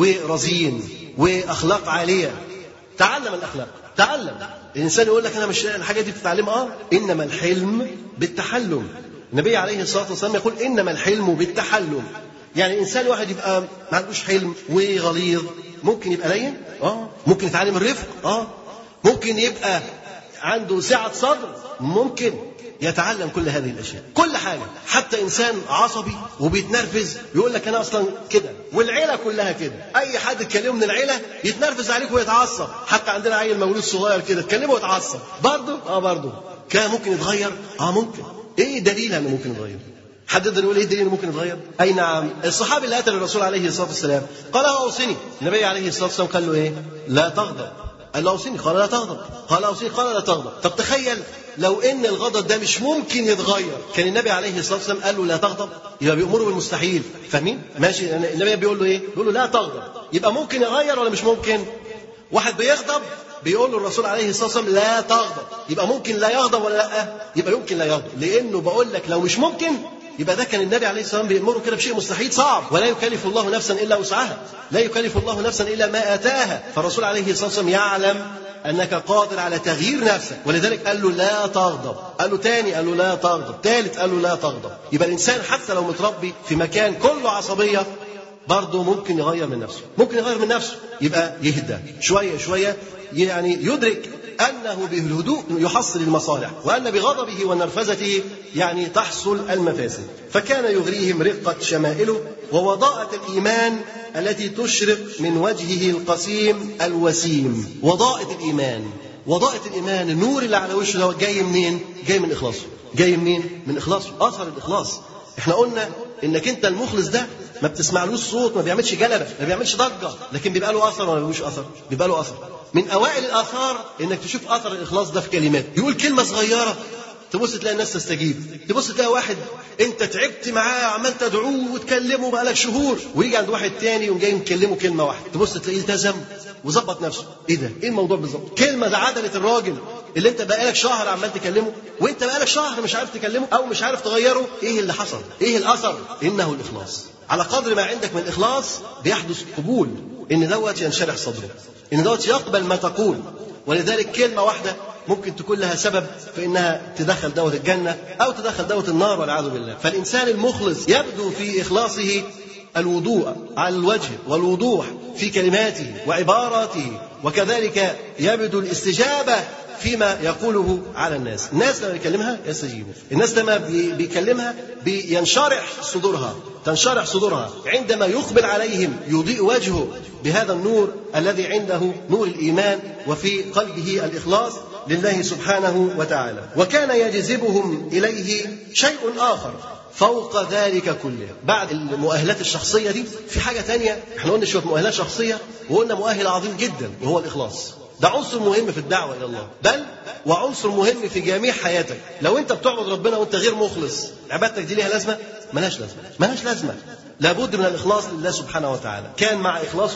ورزين وأخلاق عالية تعلم الأخلاق تعلم الإنسان يقول لك أنا مش الحاجة دي بتتعلمها آه إنما الحلم بالتحلم النبي عليه الصلاة والسلام يقول إنما الحلم بالتحلم يعني إنسان واحد يبقى ما عندوش حلم وغليظ ممكن يبقى لين اه ممكن يتعلم الرفق اه ممكن يبقى عنده سعة صدر ممكن يتعلم كل هذه الاشياء كل حاجه حتى انسان عصبي وبيتنرفز يقول لك انا اصلا كده والعيله كلها كده اي حد تكلمه من العيله يتنرفز عليك ويتعصب حتى عندنا عيل مولود صغير كده تكلمه ويتعصب برضه اه برضه كان ممكن يتغير اه ممكن ايه دليل انه ممكن يتغير حد يقدر يقول ايه الدليل انه ممكن يتغير؟ اي نعم الصحابي اللي قتل الرسول عليه الصلاه والسلام قال اوصني النبي عليه الصلاه والسلام قال له ايه؟ لا تغضب قال له اوصني قال لا تغضب قال اوصني قال لا تغضب طب تخيل لو ان الغضب ده مش ممكن يتغير كان النبي عليه الصلاه والسلام قال له لا تغضب يبقى بيامره بالمستحيل فاهمين ماشي النبي بيقول له ايه بيقول له لا تغضب يبقى ممكن يغير ولا مش ممكن واحد بيغضب بيقول له الرسول عليه الصلاه والسلام لا تغضب يبقى ممكن لا يغضب ولا لا يبقى يمكن لا يغضب لانه بقول لك لو مش ممكن يبقى ده كان النبي عليه الصلاه والسلام بيأمره كده بشيء مستحيل صعب ولا يكلف الله نفسا الا وسعها لا يكلف الله نفسا الا ما اتاها فالرسول عليه الصلاه والسلام يعلم انك قادر على تغيير نفسك ولذلك قال له لا تغضب قال له تاني قال له لا تغضب ثالث قال له لا تغضب يبقى الانسان حتى لو متربي في مكان كله عصبيه برضه ممكن يغير من نفسه ممكن يغير من نفسه يبقى يهدى شويه شويه يعني يدرك انه بالهدوء يحصل المصالح وان بغضبه ونرفزته يعني تحصل المفاسد فكان يغريهم رقه شمائله ووضاءه الايمان التي تشرق من وجهه القسيم الوسيم وضاءه الايمان وضاءة الإيمان النور اللي على وشه ده جاي منين؟ جاي من إخلاصه جاي منين؟ من إخلاصه أثر الإخلاص احنا قلنا انك انت المخلص ده ما بتسمعلوش صوت ما بيعملش جلبه ما بيعملش ضجه لكن بيبقى له اثر ولا ملوش اثر بيبقى له اثر من اوائل الاثار انك تشوف اثر الاخلاص ده في كلمات يقول كلمه صغيره تبص تلاقي الناس تستجيب تبص تلاقي واحد انت تعبت معاه عمال تدعوه وتكلمه بقالك شهور ويجي عند واحد تاني يقوم جاي مكلمه كلمه واحده تبص تلاقيه التزم وظبط نفسه ايه ده ايه الموضوع بالظبط كلمه ده عدلت الراجل اللي انت بقالك شهر عمال تكلمه وانت بقالك شهر مش عارف تكلمه او مش عارف تغيره ايه اللي حصل ايه الاثر انه الاخلاص على قدر ما عندك من الاخلاص بيحدث قبول ان دوت ينشرح صدره ان دوت يقبل ما تقول ولذلك كلمه واحده ممكن تكون لها سبب في انها تدخل دوت الجنه او تدخل دوت النار والعياذ بالله فالانسان المخلص يبدو في اخلاصه الوضوء على الوجه والوضوح في كلماته وعباراته وكذلك يبدو الاستجابه فيما يقوله على الناس الناس لما يكلمها يستجيبوا الناس لما بيكلمها بينشرح صدورها تنشرح صدورها عندما يقبل عليهم يضيء وجهه بهذا النور الذي عنده نور الايمان وفي قلبه الاخلاص لله سبحانه وتعالى وكان يجذبهم اليه شيء اخر فوق ذلك كله بعد المؤهلات الشخصيه دي في حاجه تانية احنا قلنا شويه مؤهلات شخصيه وقلنا مؤهل عظيم جدا وهو الاخلاص ده عنصر مهم في الدعوة إلى الله بل وعنصر مهم في جميع حياتك لو أنت بتعبد ربنا وأنت غير مخلص عبادتك دي ليها لازمة ملهاش لازمة ملهاش لازمة لابد من الإخلاص لله سبحانه وتعالى كان مع إخلاصه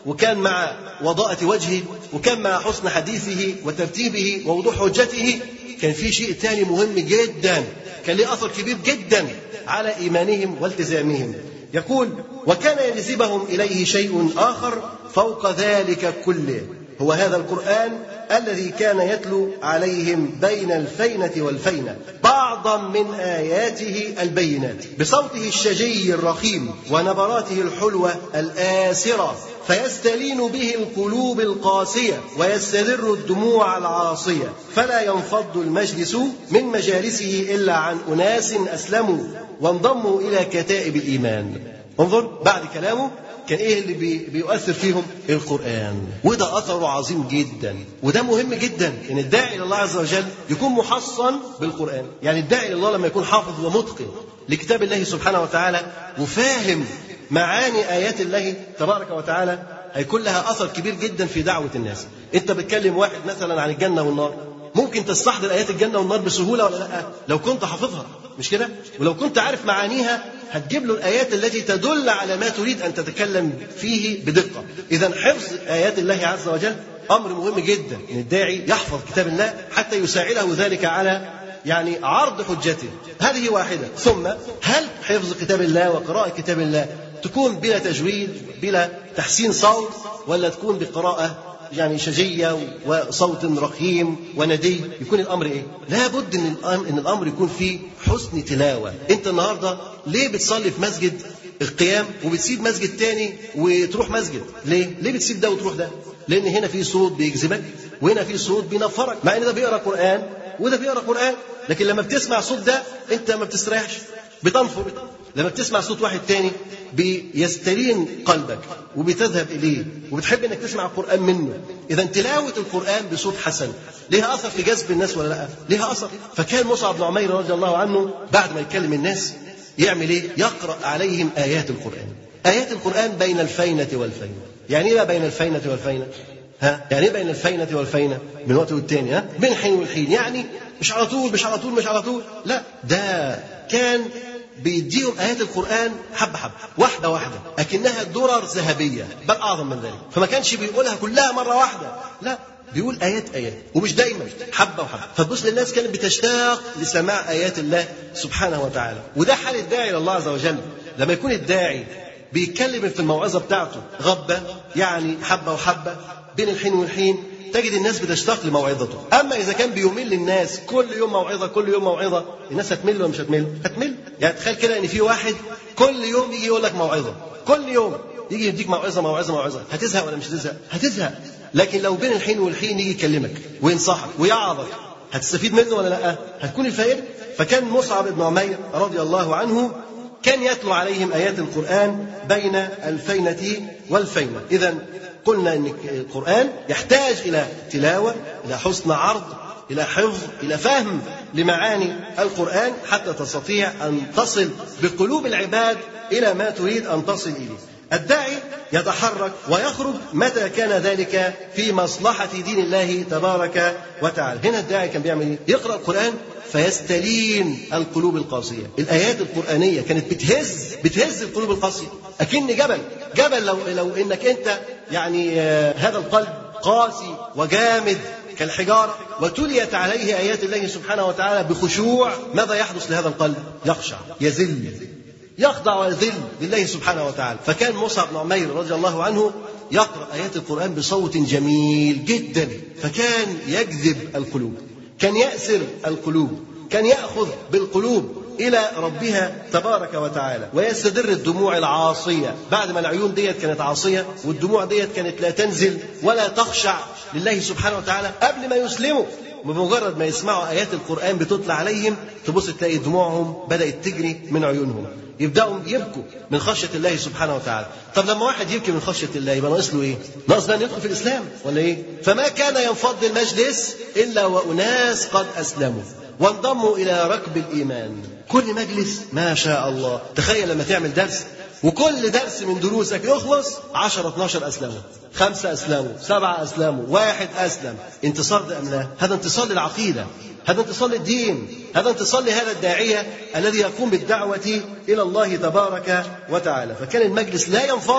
وكان مع وضاءة وجهه وكان مع حسن حديثه وترتيبه ووضوح حجته كان في شيء تاني مهم جدا كان له أثر كبير جدا على إيمانهم والتزامهم يقول وكان يجذبهم إليه شيء آخر فوق ذلك كله هو هذا القرآن الذي كان يتلو عليهم بين الفينة والفينة بعضا من آياته البينات بصوته الشجي الرخيم ونبراته الحلوة الآسرة فيستلين به القلوب القاسية ويستدر الدموع العاصية فلا ينفض المجلس من مجالسه إلا عن أناس أسلموا وانضموا إلى كتائب الإيمان انظر بعد كلامه كان ايه اللي بي بيؤثر فيهم؟ القرآن وده أثره عظيم جدا وده مهم جدا ان الداعي الى الله عز وجل يكون محصن بالقرآن يعني الداعي الى الله لما يكون حافظ ومتقن لكتاب الله سبحانه وتعالى وفاهم معاني آيات الله تبارك وتعالى هيكون لها أثر كبير جدا في دعوة الناس أنت بتكلم واحد مثلا عن الجنة والنار ممكن تستحضر آيات الجنة والنار بسهولة ولا لا لو كنت حافظها مش كده ولو كنت عارف معانيها هتجيب له الآيات التي تدل على ما تريد أن تتكلم فيه بدقة إذا حفظ آيات الله عز وجل أمر مهم جدا إن الداعي يحفظ كتاب الله حتى يساعده ذلك على يعني عرض حجته هذه واحدة ثم هل حفظ كتاب الله وقراءة كتاب الله تكون بلا تجويد بلا تحسين صوت ولا تكون بقراءة يعني شجية وصوت رخيم وندي يكون الأمر إيه؟ لابد إن الأمر, إن الأمر يكون فيه حسن تلاوة أنت النهاردة ليه بتصلي في مسجد القيام وبتسيب مسجد تاني وتروح مسجد ليه؟ ليه بتسيب ده وتروح ده؟ لأن هنا في صوت بيجذبك وهنا في صوت بينفرك مع إن ده بيقرأ قرآن وده بيقرأ قرآن لكن لما بتسمع صوت ده أنت ما بتستريحش بتنفر لما بتسمع صوت واحد تاني بيستلين قلبك وبتذهب إليه وبتحب إنك تسمع القرآن منه إذا تلاوة القرآن بصوت حسن لها أثر في جذب الناس ولا لا لها أثر فكان مصعب بن عمير رضي الله عنه بعد ما يكلم الناس يعمل إيه يقرأ عليهم آيات القرآن آيات القرآن بين الفينة والفينة يعني إيه بين الفينة والفينة ها يعني ايه بين الفينة والفينة من وقت والتاني ها بين الحين والحين يعني مش على طول مش على طول مش على طول لا ده كان بيديهم آيات القرآن حبة حبة واحدة واحدة أكنها درر ذهبية بل أعظم من ذلك فما كانش بيقولها كلها مرة واحدة لا بيقول آيات آيات ومش دايما حبة وحبة فتبص للناس كانت بتشتاق لسماع آيات الله سبحانه وتعالى وده حال الداعي إلى الله عز وجل لما يكون الداعي بيتكلم في الموعظة بتاعته غبة يعني حبة وحبة بين الحين والحين تجد الناس بتشتاق لموعظته اما اذا كان بيمل الناس كل يوم موعظه كل يوم موعظه الناس هتمل ولا مش هتمل هتمل يعني تخيل كده ان في واحد كل يوم يجي يقول لك موعظه كل يوم يجي يديك موعظه موعظه موعظه هتزهق ولا مش هتزهق هتزهق لكن لو بين الحين والحين يجي يكلمك وينصحك ويعظك هتستفيد منه ولا لا هتكون الفائده فكان مصعب بن عمير رضي الله عنه كان يتلو عليهم ايات القران بين الفينه والفينه اذا قلنا ان القران يحتاج الى تلاوه الى حسن عرض الى حفظ الى فهم لمعاني القران حتى تستطيع ان تصل بقلوب العباد الى ما تريد ان تصل اليه الداعي يتحرك ويخرج متى كان ذلك في مصلحة دين الله تبارك وتعالى هنا الداعي كان بيعمل ايه؟ يقرأ القرآن فيستلين القلوب القاسية الآيات القرآنية كانت بتهز بتهز القلوب القاسية أكن جبل جبل لو, لو إنك أنت يعني هذا القلب قاسي وجامد كالحجارة وتليت عليه آيات الله سبحانه وتعالى بخشوع ماذا يحدث لهذا القلب يخشع يذل يخضع ويذل لله سبحانه وتعالى فكان مصعب بن عمير رضي الله عنه يقرأ آيات القرآن بصوت جميل جدا فكان يجذب القلوب كان يأسر القلوب كان يأخذ بالقلوب إلى ربها تبارك وتعالى ويستدر الدموع العاصية بعد ما العيون ديت كانت عاصية والدموع ديت كانت لا تنزل ولا تخشع لله سبحانه وتعالى قبل ما يسلموا بمجرد ما يسمعوا آيات القرآن بتطلع عليهم تبص تلاقي دموعهم بدأت تجري من عيونهم يبداوا يبكوا من خشيه الله سبحانه وتعالى طب لما واحد يبكي من خشيه الله يبقى ناقص له ايه ناقص بقى يدخل في الاسلام ولا ايه فما كان ينفض المجلس الا واناس قد اسلموا وانضموا الى ركب الايمان كل مجلس ما شاء الله تخيل لما تعمل درس وكل درس من دروسك يخلص 10 12 اسلموا خمسه اسلموا سبعه اسلموا واحد اسلم انتصار ده ام لا هذا انتصار للعقيده هذا انتصار للدين هذا انتصار لهذا الداعية الذي يقوم بالدعوة إلى الله تبارك وتعالى فكان المجلس لا ينفض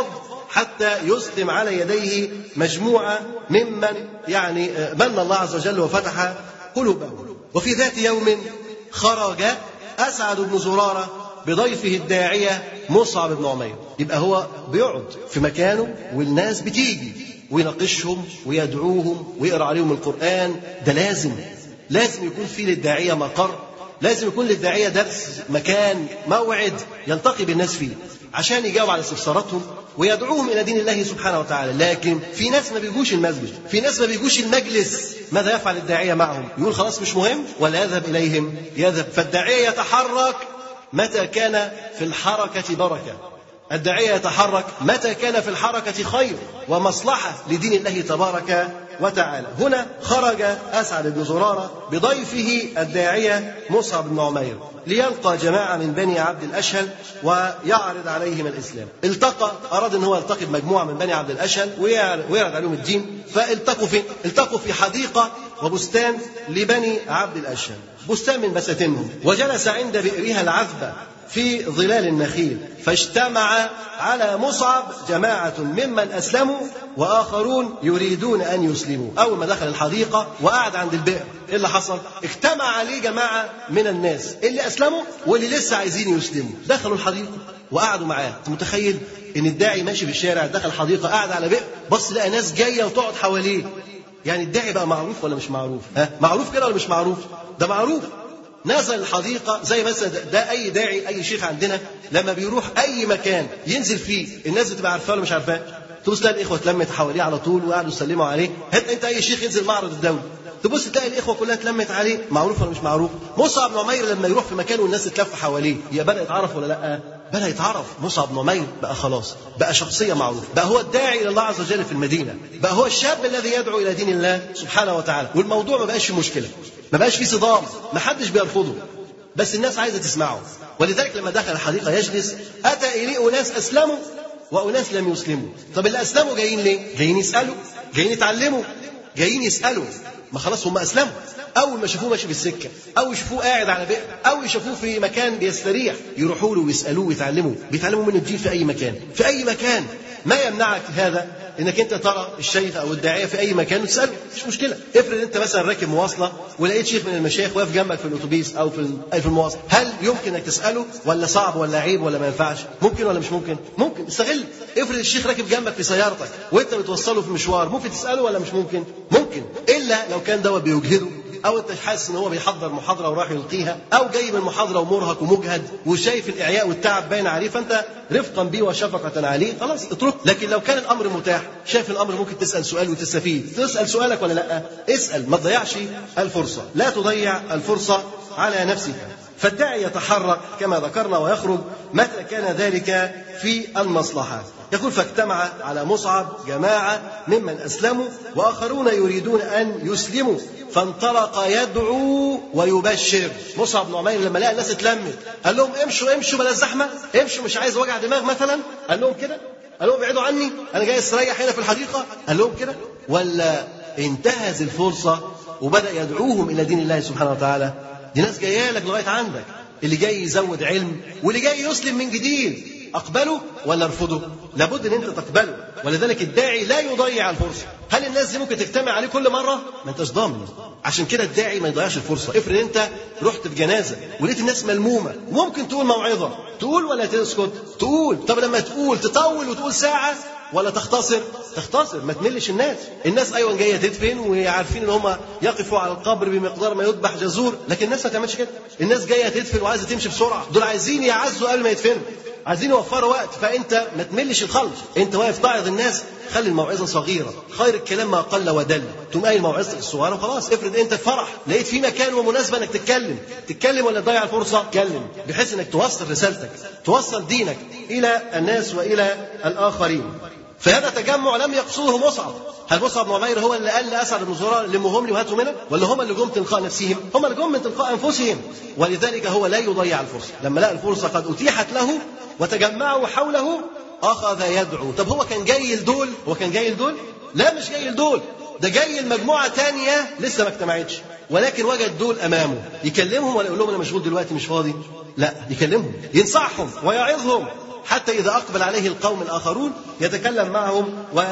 حتى يسلم على يديه مجموعة ممن يعني من الله عز وجل وفتح قلوبهم وفي ذات يوم خرج أسعد بن زرارة بضيفه الداعية مصعب بن عمير يبقى هو بيقعد في مكانه والناس بتيجي ويناقشهم ويدعوهم ويقرا عليهم القرآن ده لازم لازم يكون في للداعية مقر لازم يكون للداعية درس مكان موعد يلتقي بالناس فيه عشان يجاوب على استفساراتهم ويدعوهم الى دين الله سبحانه وتعالى لكن في ناس ما بيجوش المسجد في ناس ما بيجوش المجلس ماذا يفعل الداعيه معهم يقول خلاص مش مهم ولا يذهب اليهم يذهب فالداعيه يتحرك متى كان في الحركه بركه الداعيه يتحرك متى كان في الحركه خير ومصلحه لدين الله تبارك وتعالى هنا خرج أسعد بن زرارة بضيفه الداعية مصعب بن عمير ليلقى جماعة من بني عبد الأشهل ويعرض عليهم الإسلام التقى أراد أن هو يلتقي بمجموعة من بني عبد الأشهل ويعرض عليهم الدين فالتقوا في التقوا في حديقة وبستان لبني عبد الأشهل بستان من بساتينهم وجلس عند بئرها العذبة في ظلال النخيل فاجتمع على مصعب جماعة ممن أسلموا وآخرون يريدون أن يسلموا أول ما دخل الحديقة وقعد عند البئر إيه اللي حصل اجتمع عليه جماعة من الناس اللي أسلموا واللي لسه عايزين يسلموا دخلوا الحديقة وقعدوا معاه انت متخيل ان الداعي ماشي في الشارع دخل حديقه قاعد على بئر بص لقى ناس جايه وتقعد حواليه يعني الداعي بقى معروف ولا مش معروف ها معروف كده ولا مش معروف ده معروف نزل الحديقه زي مثلا ده, ده اي داعي اي شيخ عندنا لما بيروح اي مكان ينزل فيه الناس بتبقى عارفاه ولا مش عارفاه تبص تلاقي الاخوه اتلمت حواليه على طول وقعدوا يسلموا عليه هات انت اي شيخ ينزل معرض الدولي تبص تلاقي الاخوه كلها اتلمت عليه معروف ولا مش معروف مصعب بن عمير لما يروح في مكان والناس تتلف حواليه يا بدا يتعرف ولا لا بدا يتعرف مصعب بن عمير بقى خلاص بقى شخصيه معروفه بقى هو الداعي الى الله عز وجل في المدينه بقى هو الشاب الذي يدعو الى دين الله سبحانه وتعالى والموضوع ما بقاش فيه مشكله ما بقاش فيه صدام ما حدش بيرفضه بس الناس عايزه تسمعه ولذلك لما دخل الحديقه يجلس اتى اليه اناس اسلموا واناس لم يسلموا طب اللي اسلموا جايين ليه جايين يسالوا جايين يتعلموا جايين يسالوا ما خلاص هم اسلموا اول ما شافوه ماشي في السكه او يشوفوه قاعد على بئر او يشوفوه في مكان بيستريح يروحوا له ويسالوه ويتعلموا بيتعلموا منه الدين في اي مكان في اي مكان ما يمنعك هذا انك انت ترى الشيخ او الداعيه في اي مكان وتساله مش مشكله افرض انت مثلا راكب مواصله ولقيت شيخ من المشايخ واقف جنبك في الاتوبيس او في في المواصله هل يمكن انك تساله ولا صعب ولا عيب ولا ما ينفعش ممكن ولا مش ممكن ممكن استغل افرض الشيخ راكب جنبك في سيارتك وانت بتوصله في مشوار ممكن تساله ولا مش ممكن ممكن الا لو كان دوت بيجهده او انت حاسس ان هو بيحضر محاضره وراح يلقيها او جاي من محاضره ومرهق ومجهد وشايف الاعياء والتعب باين عليه فانت رفقا به وشفقه عليه خلاص اترك لكن لو كان الامر متاح شايف الامر ممكن تسال سؤال وتستفيد تسال سؤالك ولا لا اسال ما تضيعش الفرصه لا تضيع الفرصه على نفسك فالداعي يتحرك كما ذكرنا ويخرج متى كان ذلك في المصلحة يقول فاجتمع على مصعب جماعة ممن أسلموا وآخرون يريدون أن يسلموا فانطلق يدعو ويبشر مصعب بن عمير لما لقى الناس اتلمت قال لهم امشوا امشوا بلا زحمة امشوا مش عايز وجع دماغ مثلا قال لهم كده قال لهم ابعدوا عني انا جاي استريح هنا في الحديقة قال لهم كده ولا انتهز الفرصة وبدأ يدعوهم إلى دين الله سبحانه وتعالى دي ناس جايه لك لغايه عندك اللي جاي يزود علم واللي جاي يسلم من جديد اقبله ولا ارفضه؟ لابد ان انت تقبله ولذلك الداعي لا يضيع الفرصه هل الناس دي ممكن تجتمع عليه كل مره؟ ما انتش ضامن عشان كده الداعي ما يضيعش الفرصه افرض انت رحت في جنازه ولقيت الناس ملمومه ممكن تقول موعظه تقول ولا تسكت تقول طب لما تقول تطول وتقول ساعه ولا تختصر تختصر ما تملش الناس الناس ايوه جايه تدفن وعارفين ان هم يقفوا على القبر بمقدار ما يذبح جزور لكن الناس ما تعملش كده الناس جايه تدفن وعايزه تمشي بسرعه دول عايزين يعزوا قبل ما يدفنوا عايزين يوفروا وقت فانت ما تملش الخلق انت واقف تعظ الناس خلي الموعظه صغيره خير الكلام ما قل ودل تقوم قايل موعظتك الصغيره وخلاص افرض انت في فرح لقيت في مكان ومناسبه انك تتكلم تتكلم ولا تضيع الفرصه اتكلم بحيث انك توصل رسالتك توصل دينك الى الناس والى الاخرين فهذا تجمع لم يقصده مصعب هل مصعب بن عمير هو اللي قال لاسعد بن زرار لمهم لي وهاتوا منها ولا هم اللي جم تلقاء نفسهم هم اللي جم من تلقاء انفسهم ولذلك هو لا يضيع الفرصه لما لقى الفرصه قد اتيحت له وتجمعوا حوله اخذ يدعو طب هو كان جاي لدول هو كان جاي لدول لا مش جاي لدول ده جاي لمجموعه تانية لسه ما اجتمعتش ولكن وجد دول امامه يكلمهم ولا يقول لهم انا مشغول دلوقتي مش فاضي لا يكلمهم ينصحهم ويعظهم حتى إذا أقبل عليه القوم الآخرون يتكلم معهم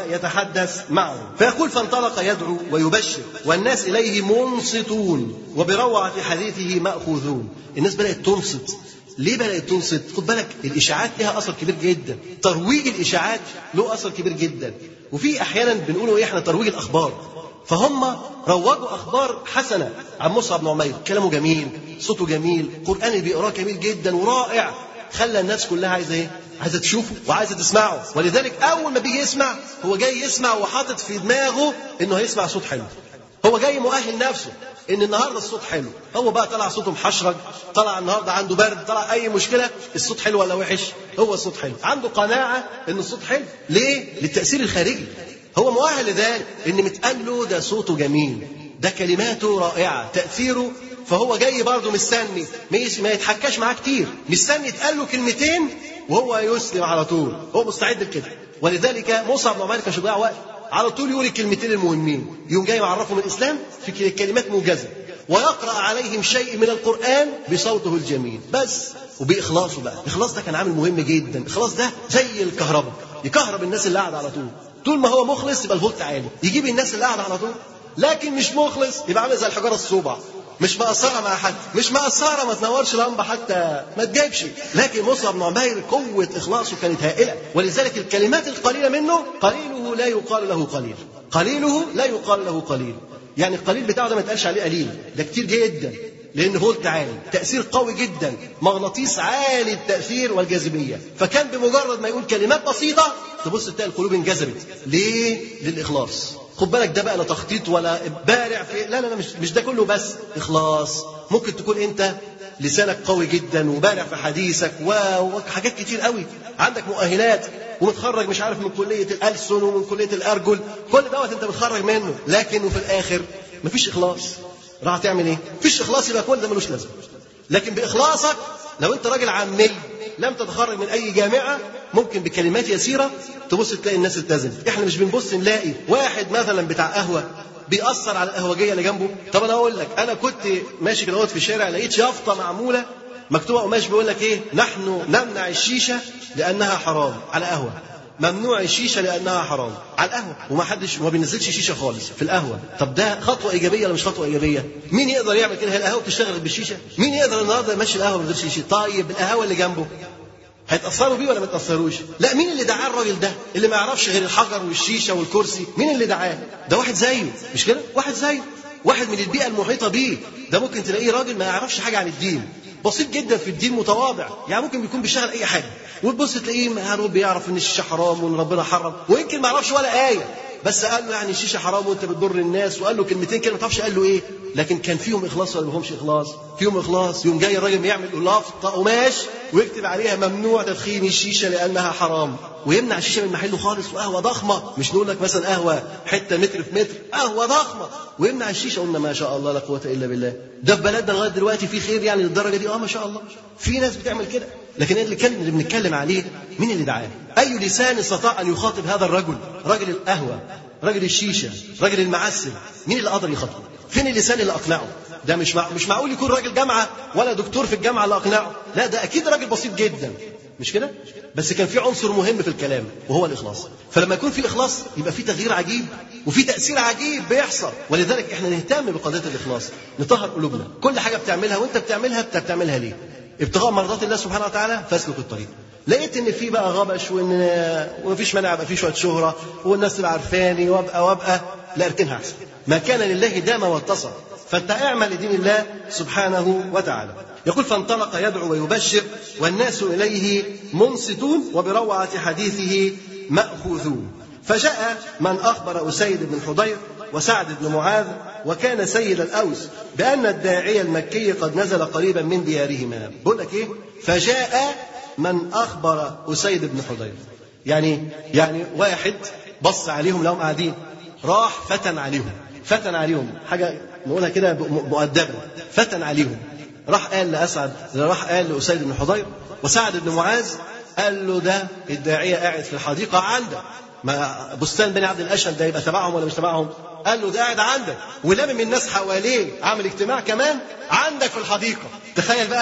ويتحدث معهم فيقول فانطلق يدعو ويبشر والناس إليه منصتون وبروعة حديثه مأخوذون الناس بدأت تنصت ليه بدأت تنصت؟ خد بالك الإشاعات لها أثر كبير جدا ترويج الإشاعات له أثر كبير جدا وفي أحيانا بنقولوا إيه إحنا ترويج الأخبار فهم روجوا اخبار حسنه عن مصعب بن عمير كلامه جميل صوته جميل قران اللي بيقراه جميل جدا ورائع خلى الناس كلها عايزه ايه عايزه تشوفه وعايزه تسمعه ولذلك اول ما بيجي يسمع هو جاي يسمع وحاطط في دماغه انه هيسمع صوت حلو هو جاي مؤهل نفسه ان النهارده الصوت حلو هو بقى طلع صوته محشرج طلع النهارده عنده برد طلع اي مشكله الصوت حلو ولا وحش هو الصوت حلو عنده قناعه ان الصوت حلو ليه للتاثير الخارجي هو مؤهل لذلك ان متقال له ده صوته جميل ده كلماته رائعه تاثيره فهو جاي برضه مستني ما يتحكاش معاه كتير مستني يتقال له كلمتين وهو يسلم على طول هو مستعد لكده ولذلك مصعب بن عمير كان شجاع وقت على طول يقول الكلمتين المهمين يوم جاي يعرفهم الاسلام في كلمات موجزه ويقرا عليهم شيء من القران بصوته الجميل بس وباخلاصه بقى الاخلاص ده كان عامل مهم جدا الاخلاص ده زي الكهرباء يكهرب الناس اللي قاعده على طول طول ما هو مخلص يبقى الفولت عالي يجيب الناس اللي قاعده على طول لكن مش مخلص يبقى عامل زي الحجاره الصوبع مش مقصره مع حد مش مقصره ما تنورش لمبه حتى ما تجيبش لكن مصعب بن عمير قوه اخلاصه كانت هائله ولذلك الكلمات القليله منه قليله لا يقال له قليل قليله لا يقال له قليل يعني القليل بتاعه ده ما يتقالش عليه قليل ده كتير جدا لان فولت عالي تاثير قوي جدا مغناطيس عالي التاثير والجاذبيه فكان بمجرد ما يقول كلمات بسيطه تبص تلاقي القلوب انجذبت ليه للاخلاص خد بالك ده بقى لا تخطيط ولا بارع في لا لا لا مش مش ده كله بس اخلاص ممكن تكون انت لسانك قوي جدا وبارع في حديثك وحاجات كتير قوي عندك مؤهلات ومتخرج مش عارف من كليه الالسن ومن كليه الارجل كل دوت انت متخرج منه لكن وفي الاخر مفيش اخلاص راح تعمل ايه؟ مفيش اخلاص يبقى كل ده ملوش لازمه. لكن باخلاصك لو انت راجل عامي لم تتخرج من اي جامعه ممكن بكلمات يسيره تبص تلاقي الناس التزمت، احنا مش بنبص نلاقي واحد مثلا بتاع قهوه بيأثر على القهوجيه اللي جنبه، طب انا اقول لك انا كنت ماشي كده في الشارع لقيت يافطه معموله مكتوبه قماش بيقول لك ايه؟ نحن نمنع الشيشه لانها حرام على قهوه. ممنوع الشيشه لانها حرام على القهوه وما حدش ما بينزلش شيشه خالص في القهوه طب ده خطوه ايجابيه ولا مش خطوه ايجابيه مين يقدر يعمل كده هي القهوه بتشتغل بالشيشه مين يقدر النهارده يمشي القهوه من غير شيشه طيب القهوه اللي جنبه هيتاثروا بيه ولا ما يتاثروش لا مين اللي دعاه الراجل ده اللي ما يعرفش غير الحجر والشيشه والكرسي مين اللي دعاه ده واحد زيه مش كده واحد زيه واحد من البيئه المحيطه بيه ده ممكن تلاقيه راجل ما يعرفش حاجه عن الدين بسيط جدا في الدين متواضع يعني ممكن بيكون بيشتغل اي حاجه وتبص تلاقيه هارون بيعرف ان الشيشه حرام وان ربنا حرم ويمكن ما يعرفش ولا ايه بس قال له يعني الشيشه حرام وانت بتضر الناس وقال له كلمتين كده ما تعرفش قال له ايه لكن كان فيهم اخلاص ولا ما فيهمش اخلاص فيهم اخلاص يوم جاي الراجل يعمل لافطه قماش ويكتب عليها ممنوع تدخين الشيشه لانها حرام ويمنع الشيشه من محله خالص وقهوه ضخمه مش نقول لك مثلا قهوه حته متر في متر قهوه ضخمه ويمنع الشيشه قلنا ما شاء الله لا قوه الا بالله ده في بلدنا لغايه دلوقتي في خير يعني للدرجه دي اه ما شاء الله في ناس بتعمل كده لكن اللي كان اللي بنتكلم عليه مين اللي دعاه اي لسان استطاع ان يخاطب هذا الرجل رجل القهوه رجل الشيشه رجل المعسل مين اللي قدر يخاطبه فين اللسان اللي اقنعه ده مش مع... مش معقول يكون راجل جامعه ولا دكتور في الجامعه اللي اقنعه لا ده اكيد راجل بسيط جدا مش كده بس كان في عنصر مهم في الكلام وهو الاخلاص فلما يكون في اخلاص يبقى في تغيير عجيب وفي تاثير عجيب بيحصل ولذلك احنا نهتم بقضيه الاخلاص نطهر قلوبنا كل حاجه بتعملها وانت بتعملها انت بتعملها ليه ابتغاء مرضات الله سبحانه وتعالى فاسلك الطريق لقيت ان في بقى غبش وان ومفيش مانع يبقى في شويه شهره والناس تبقى عارفاني وابقى وابقى لا اركنها احسن ما كان لله دام واتصل فانت اعمل لدين الله سبحانه وتعالى يقول فانطلق يدعو ويبشر والناس اليه منصتون وبروعه حديثه ماخوذون فجاء من اخبر اسيد بن حضير وسعد بن معاذ وكان سيد الاوس بان الداعيه المكي قد نزل قريبا من ديارهما بقول لك ايه فجاء من اخبر اسيد بن حضير يعني يعني واحد بص عليهم لهم قاعدين راح فتن عليهم فتن عليهم حاجه نقولها كده مؤدبا فتن عليهم راح قال لاسعد راح قال لاسيد بن حضير وسعد بن معاذ قال له ده الداعيه قاعد في الحديقه عندك ما بستان بني عبد الاشهر ده يبقى تبعهم ولا مش تبعهم؟ قال له ده قاعد عندك ولامم الناس حواليه عامل اجتماع كمان عندك في الحديقه تخيل بقى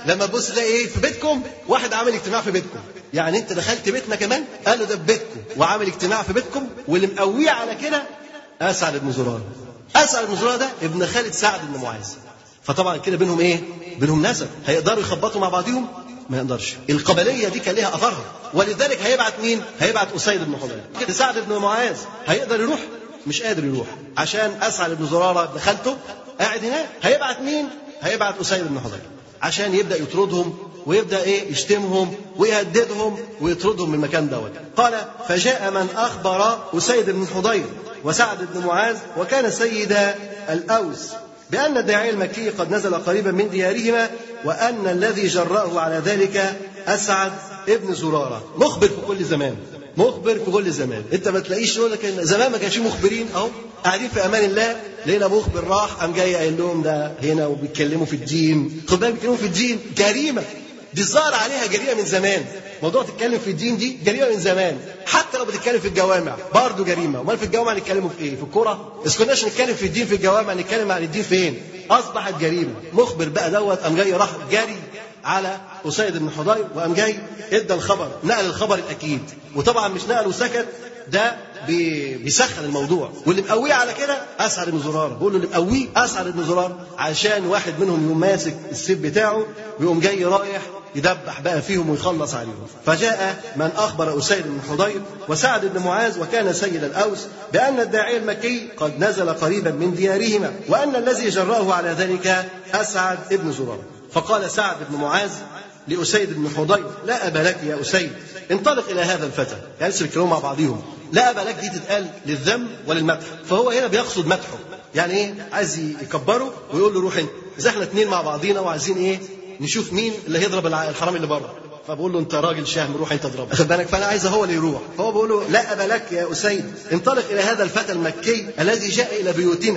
لما تبص تلاقي ايه في بيتكم واحد عامل اجتماع في بيتكم يعني انت دخلت بيتنا كمان قال له ده في بيتكم وعامل اجتماع في بيتكم واللي مقويه على كده اسعد بن زراره اسعد بن زراره ده ابن خالد سعد بن معاذ فطبعا كده بينهم ايه بينهم نسب هيقدروا يخبطوا مع بعضهم ما يقدرش القبليه دي كان ليها اثرها ولذلك هيبعت مين هيبعت اسيد بن حضير سعد بن معاذ هيقدر يروح مش قادر يروح عشان اسعد بن زراره ابن خالته قاعد هناك هيبعت مين هيبعت اسيد بن حضير عشان يبدا يطردهم ويبدا ايه يشتمهم ويهددهم ويطردهم من المكان دوت قال فجاء من اخبر اسيد بن حضير وسعد بن معاذ وكان سيد الاوس بأن الداعية المكي قد نزل قريبا من ديارهما وأن الذي جرأه على ذلك أسعد ابن زرارة مخبر في كل زمان مخبر في كل زمان انت ما تلاقيش يقول لك إن زمان ما كانش مخبرين اهو قاعدين في امان الله لقينا مخبر راح قام جاي قايل لهم ده هنا وبيتكلموا في الدين خد بالك بيتكلموا في الدين جريمه دي ظهر عليها جريمه من زمان موضوع تتكلم في الدين دي جريمه من زمان حتى لو بتتكلم في الجوامع برضه جريمه امال في الجوامع نتكلموا في ايه في الكوره اذا كناش نتكلم في الدين في الجوامع نتكلم عن الدين فين اصبحت جريمه مخبر بقى دوت قام جاي راح جري على اسيد بن حضير وقام جاي ادى الخبر نقل الخبر الاكيد وطبعا مش نقل وسكت ده بي- بيسخن الموضوع واللي مقويه على كده اسعد بن زرار بيقول له اللي مقويه اسعد بن زرار عشان واحد منهم يقوم ماسك السيف بتاعه ويقوم جاي رايح يدبح بقى فيهم ويخلص عليهم فجاء من اخبر اسيد بن حضير وسعد بن معاذ وكان سيد الاوس بان الداعي المكي قد نزل قريبا من ديارهما وان الذي جراه على ذلك اسعد بن زرار فقال سعد بن معاذ لأسيد بن حضير لا أبا لك يا أسيد انطلق إلى هذا الفتى يعني لسه بيتكلموا مع بعضهم لا أبا لك دي تتقال للذم وللمدح فهو هنا بيقصد مدحه يعني إيه عايز يكبره ويقول له روح انت إذا احنا اتنين مع بعضينا وعايزين إيه نشوف مين اللي هيضرب الع- الحرامي اللي بره فبقول له انت راجل شهم روح انت اضربه خد بالك فانا عايز هو اللي يروح فهو بيقول له لا ابا لك يا اسيد انطلق الى هذا الفتى المكي الذي جاء الى بيوتنا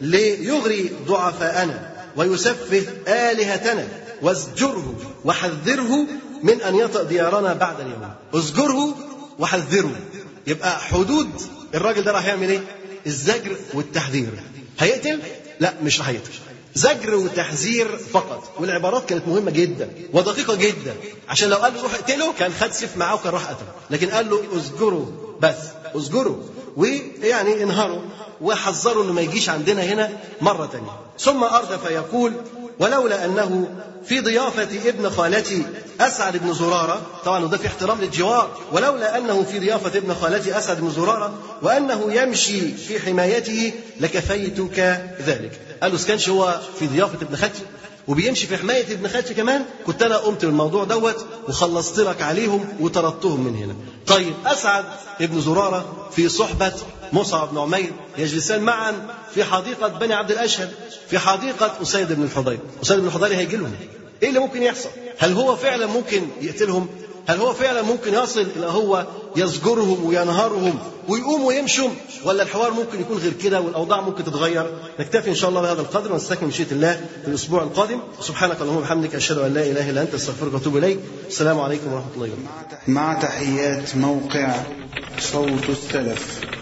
ليغري ضعفاءنا ويسفه الهتنا وازجره وحذره من ان يطأ ديارنا بعد اليوم ازجره وحذره يبقى حدود الراجل ده راح يعمل ايه الزجر والتحذير هيقتل لا مش راح يقتل زجر وتحذير فقط والعبارات كانت مهمه جدا ودقيقه جدا عشان لو قال له روح اقتله كان خد سيف معاه وكان راح قتله لكن قال له اسجره بس اسجره ويعني انهره وحذره انه ما يجيش عندنا هنا مره ثانيه ثم اردف يقول ولولا انه في ضيافة ابن خالتي أسعد بن زرارة طبعا وده في احترام للجوار ولولا أنه في ضيافة ابن خالتي أسعد بن زرارة وأنه يمشي في حمايته لكفيتك ذلك قال له كانش هو في ضيافة ابن خالتي وبيمشي في حماية ابن خالتي كمان كنت أنا قمت بالموضوع دوت وخلصت لك عليهم وطردتهم من هنا طيب أسعد ابن زرارة في صحبة مصعب بن عمير يجلسان معا في حديقة بني عبد الأشهل في حديقة أسيد بن الحضير أسيد بن الحضير هيجي لهم إيه اللي ممكن يحصل هل هو فعلا ممكن يقتلهم هل هو فعلا ممكن يصل إلى هو يزجرهم وينهرهم ويقوموا ويمشوا ولا الحوار ممكن يكون غير كده والأوضاع ممكن تتغير نكتفي إن شاء الله بهذا القدر ونستكمل مشيئة الله في الأسبوع القادم سبحانك اللهم وبحمدك أشهد أن لا إله إلا أنت أستغفرك وأتوب إليك السلام عليكم ورحمة الله وبركاته مع تحيات موقع صوت السلف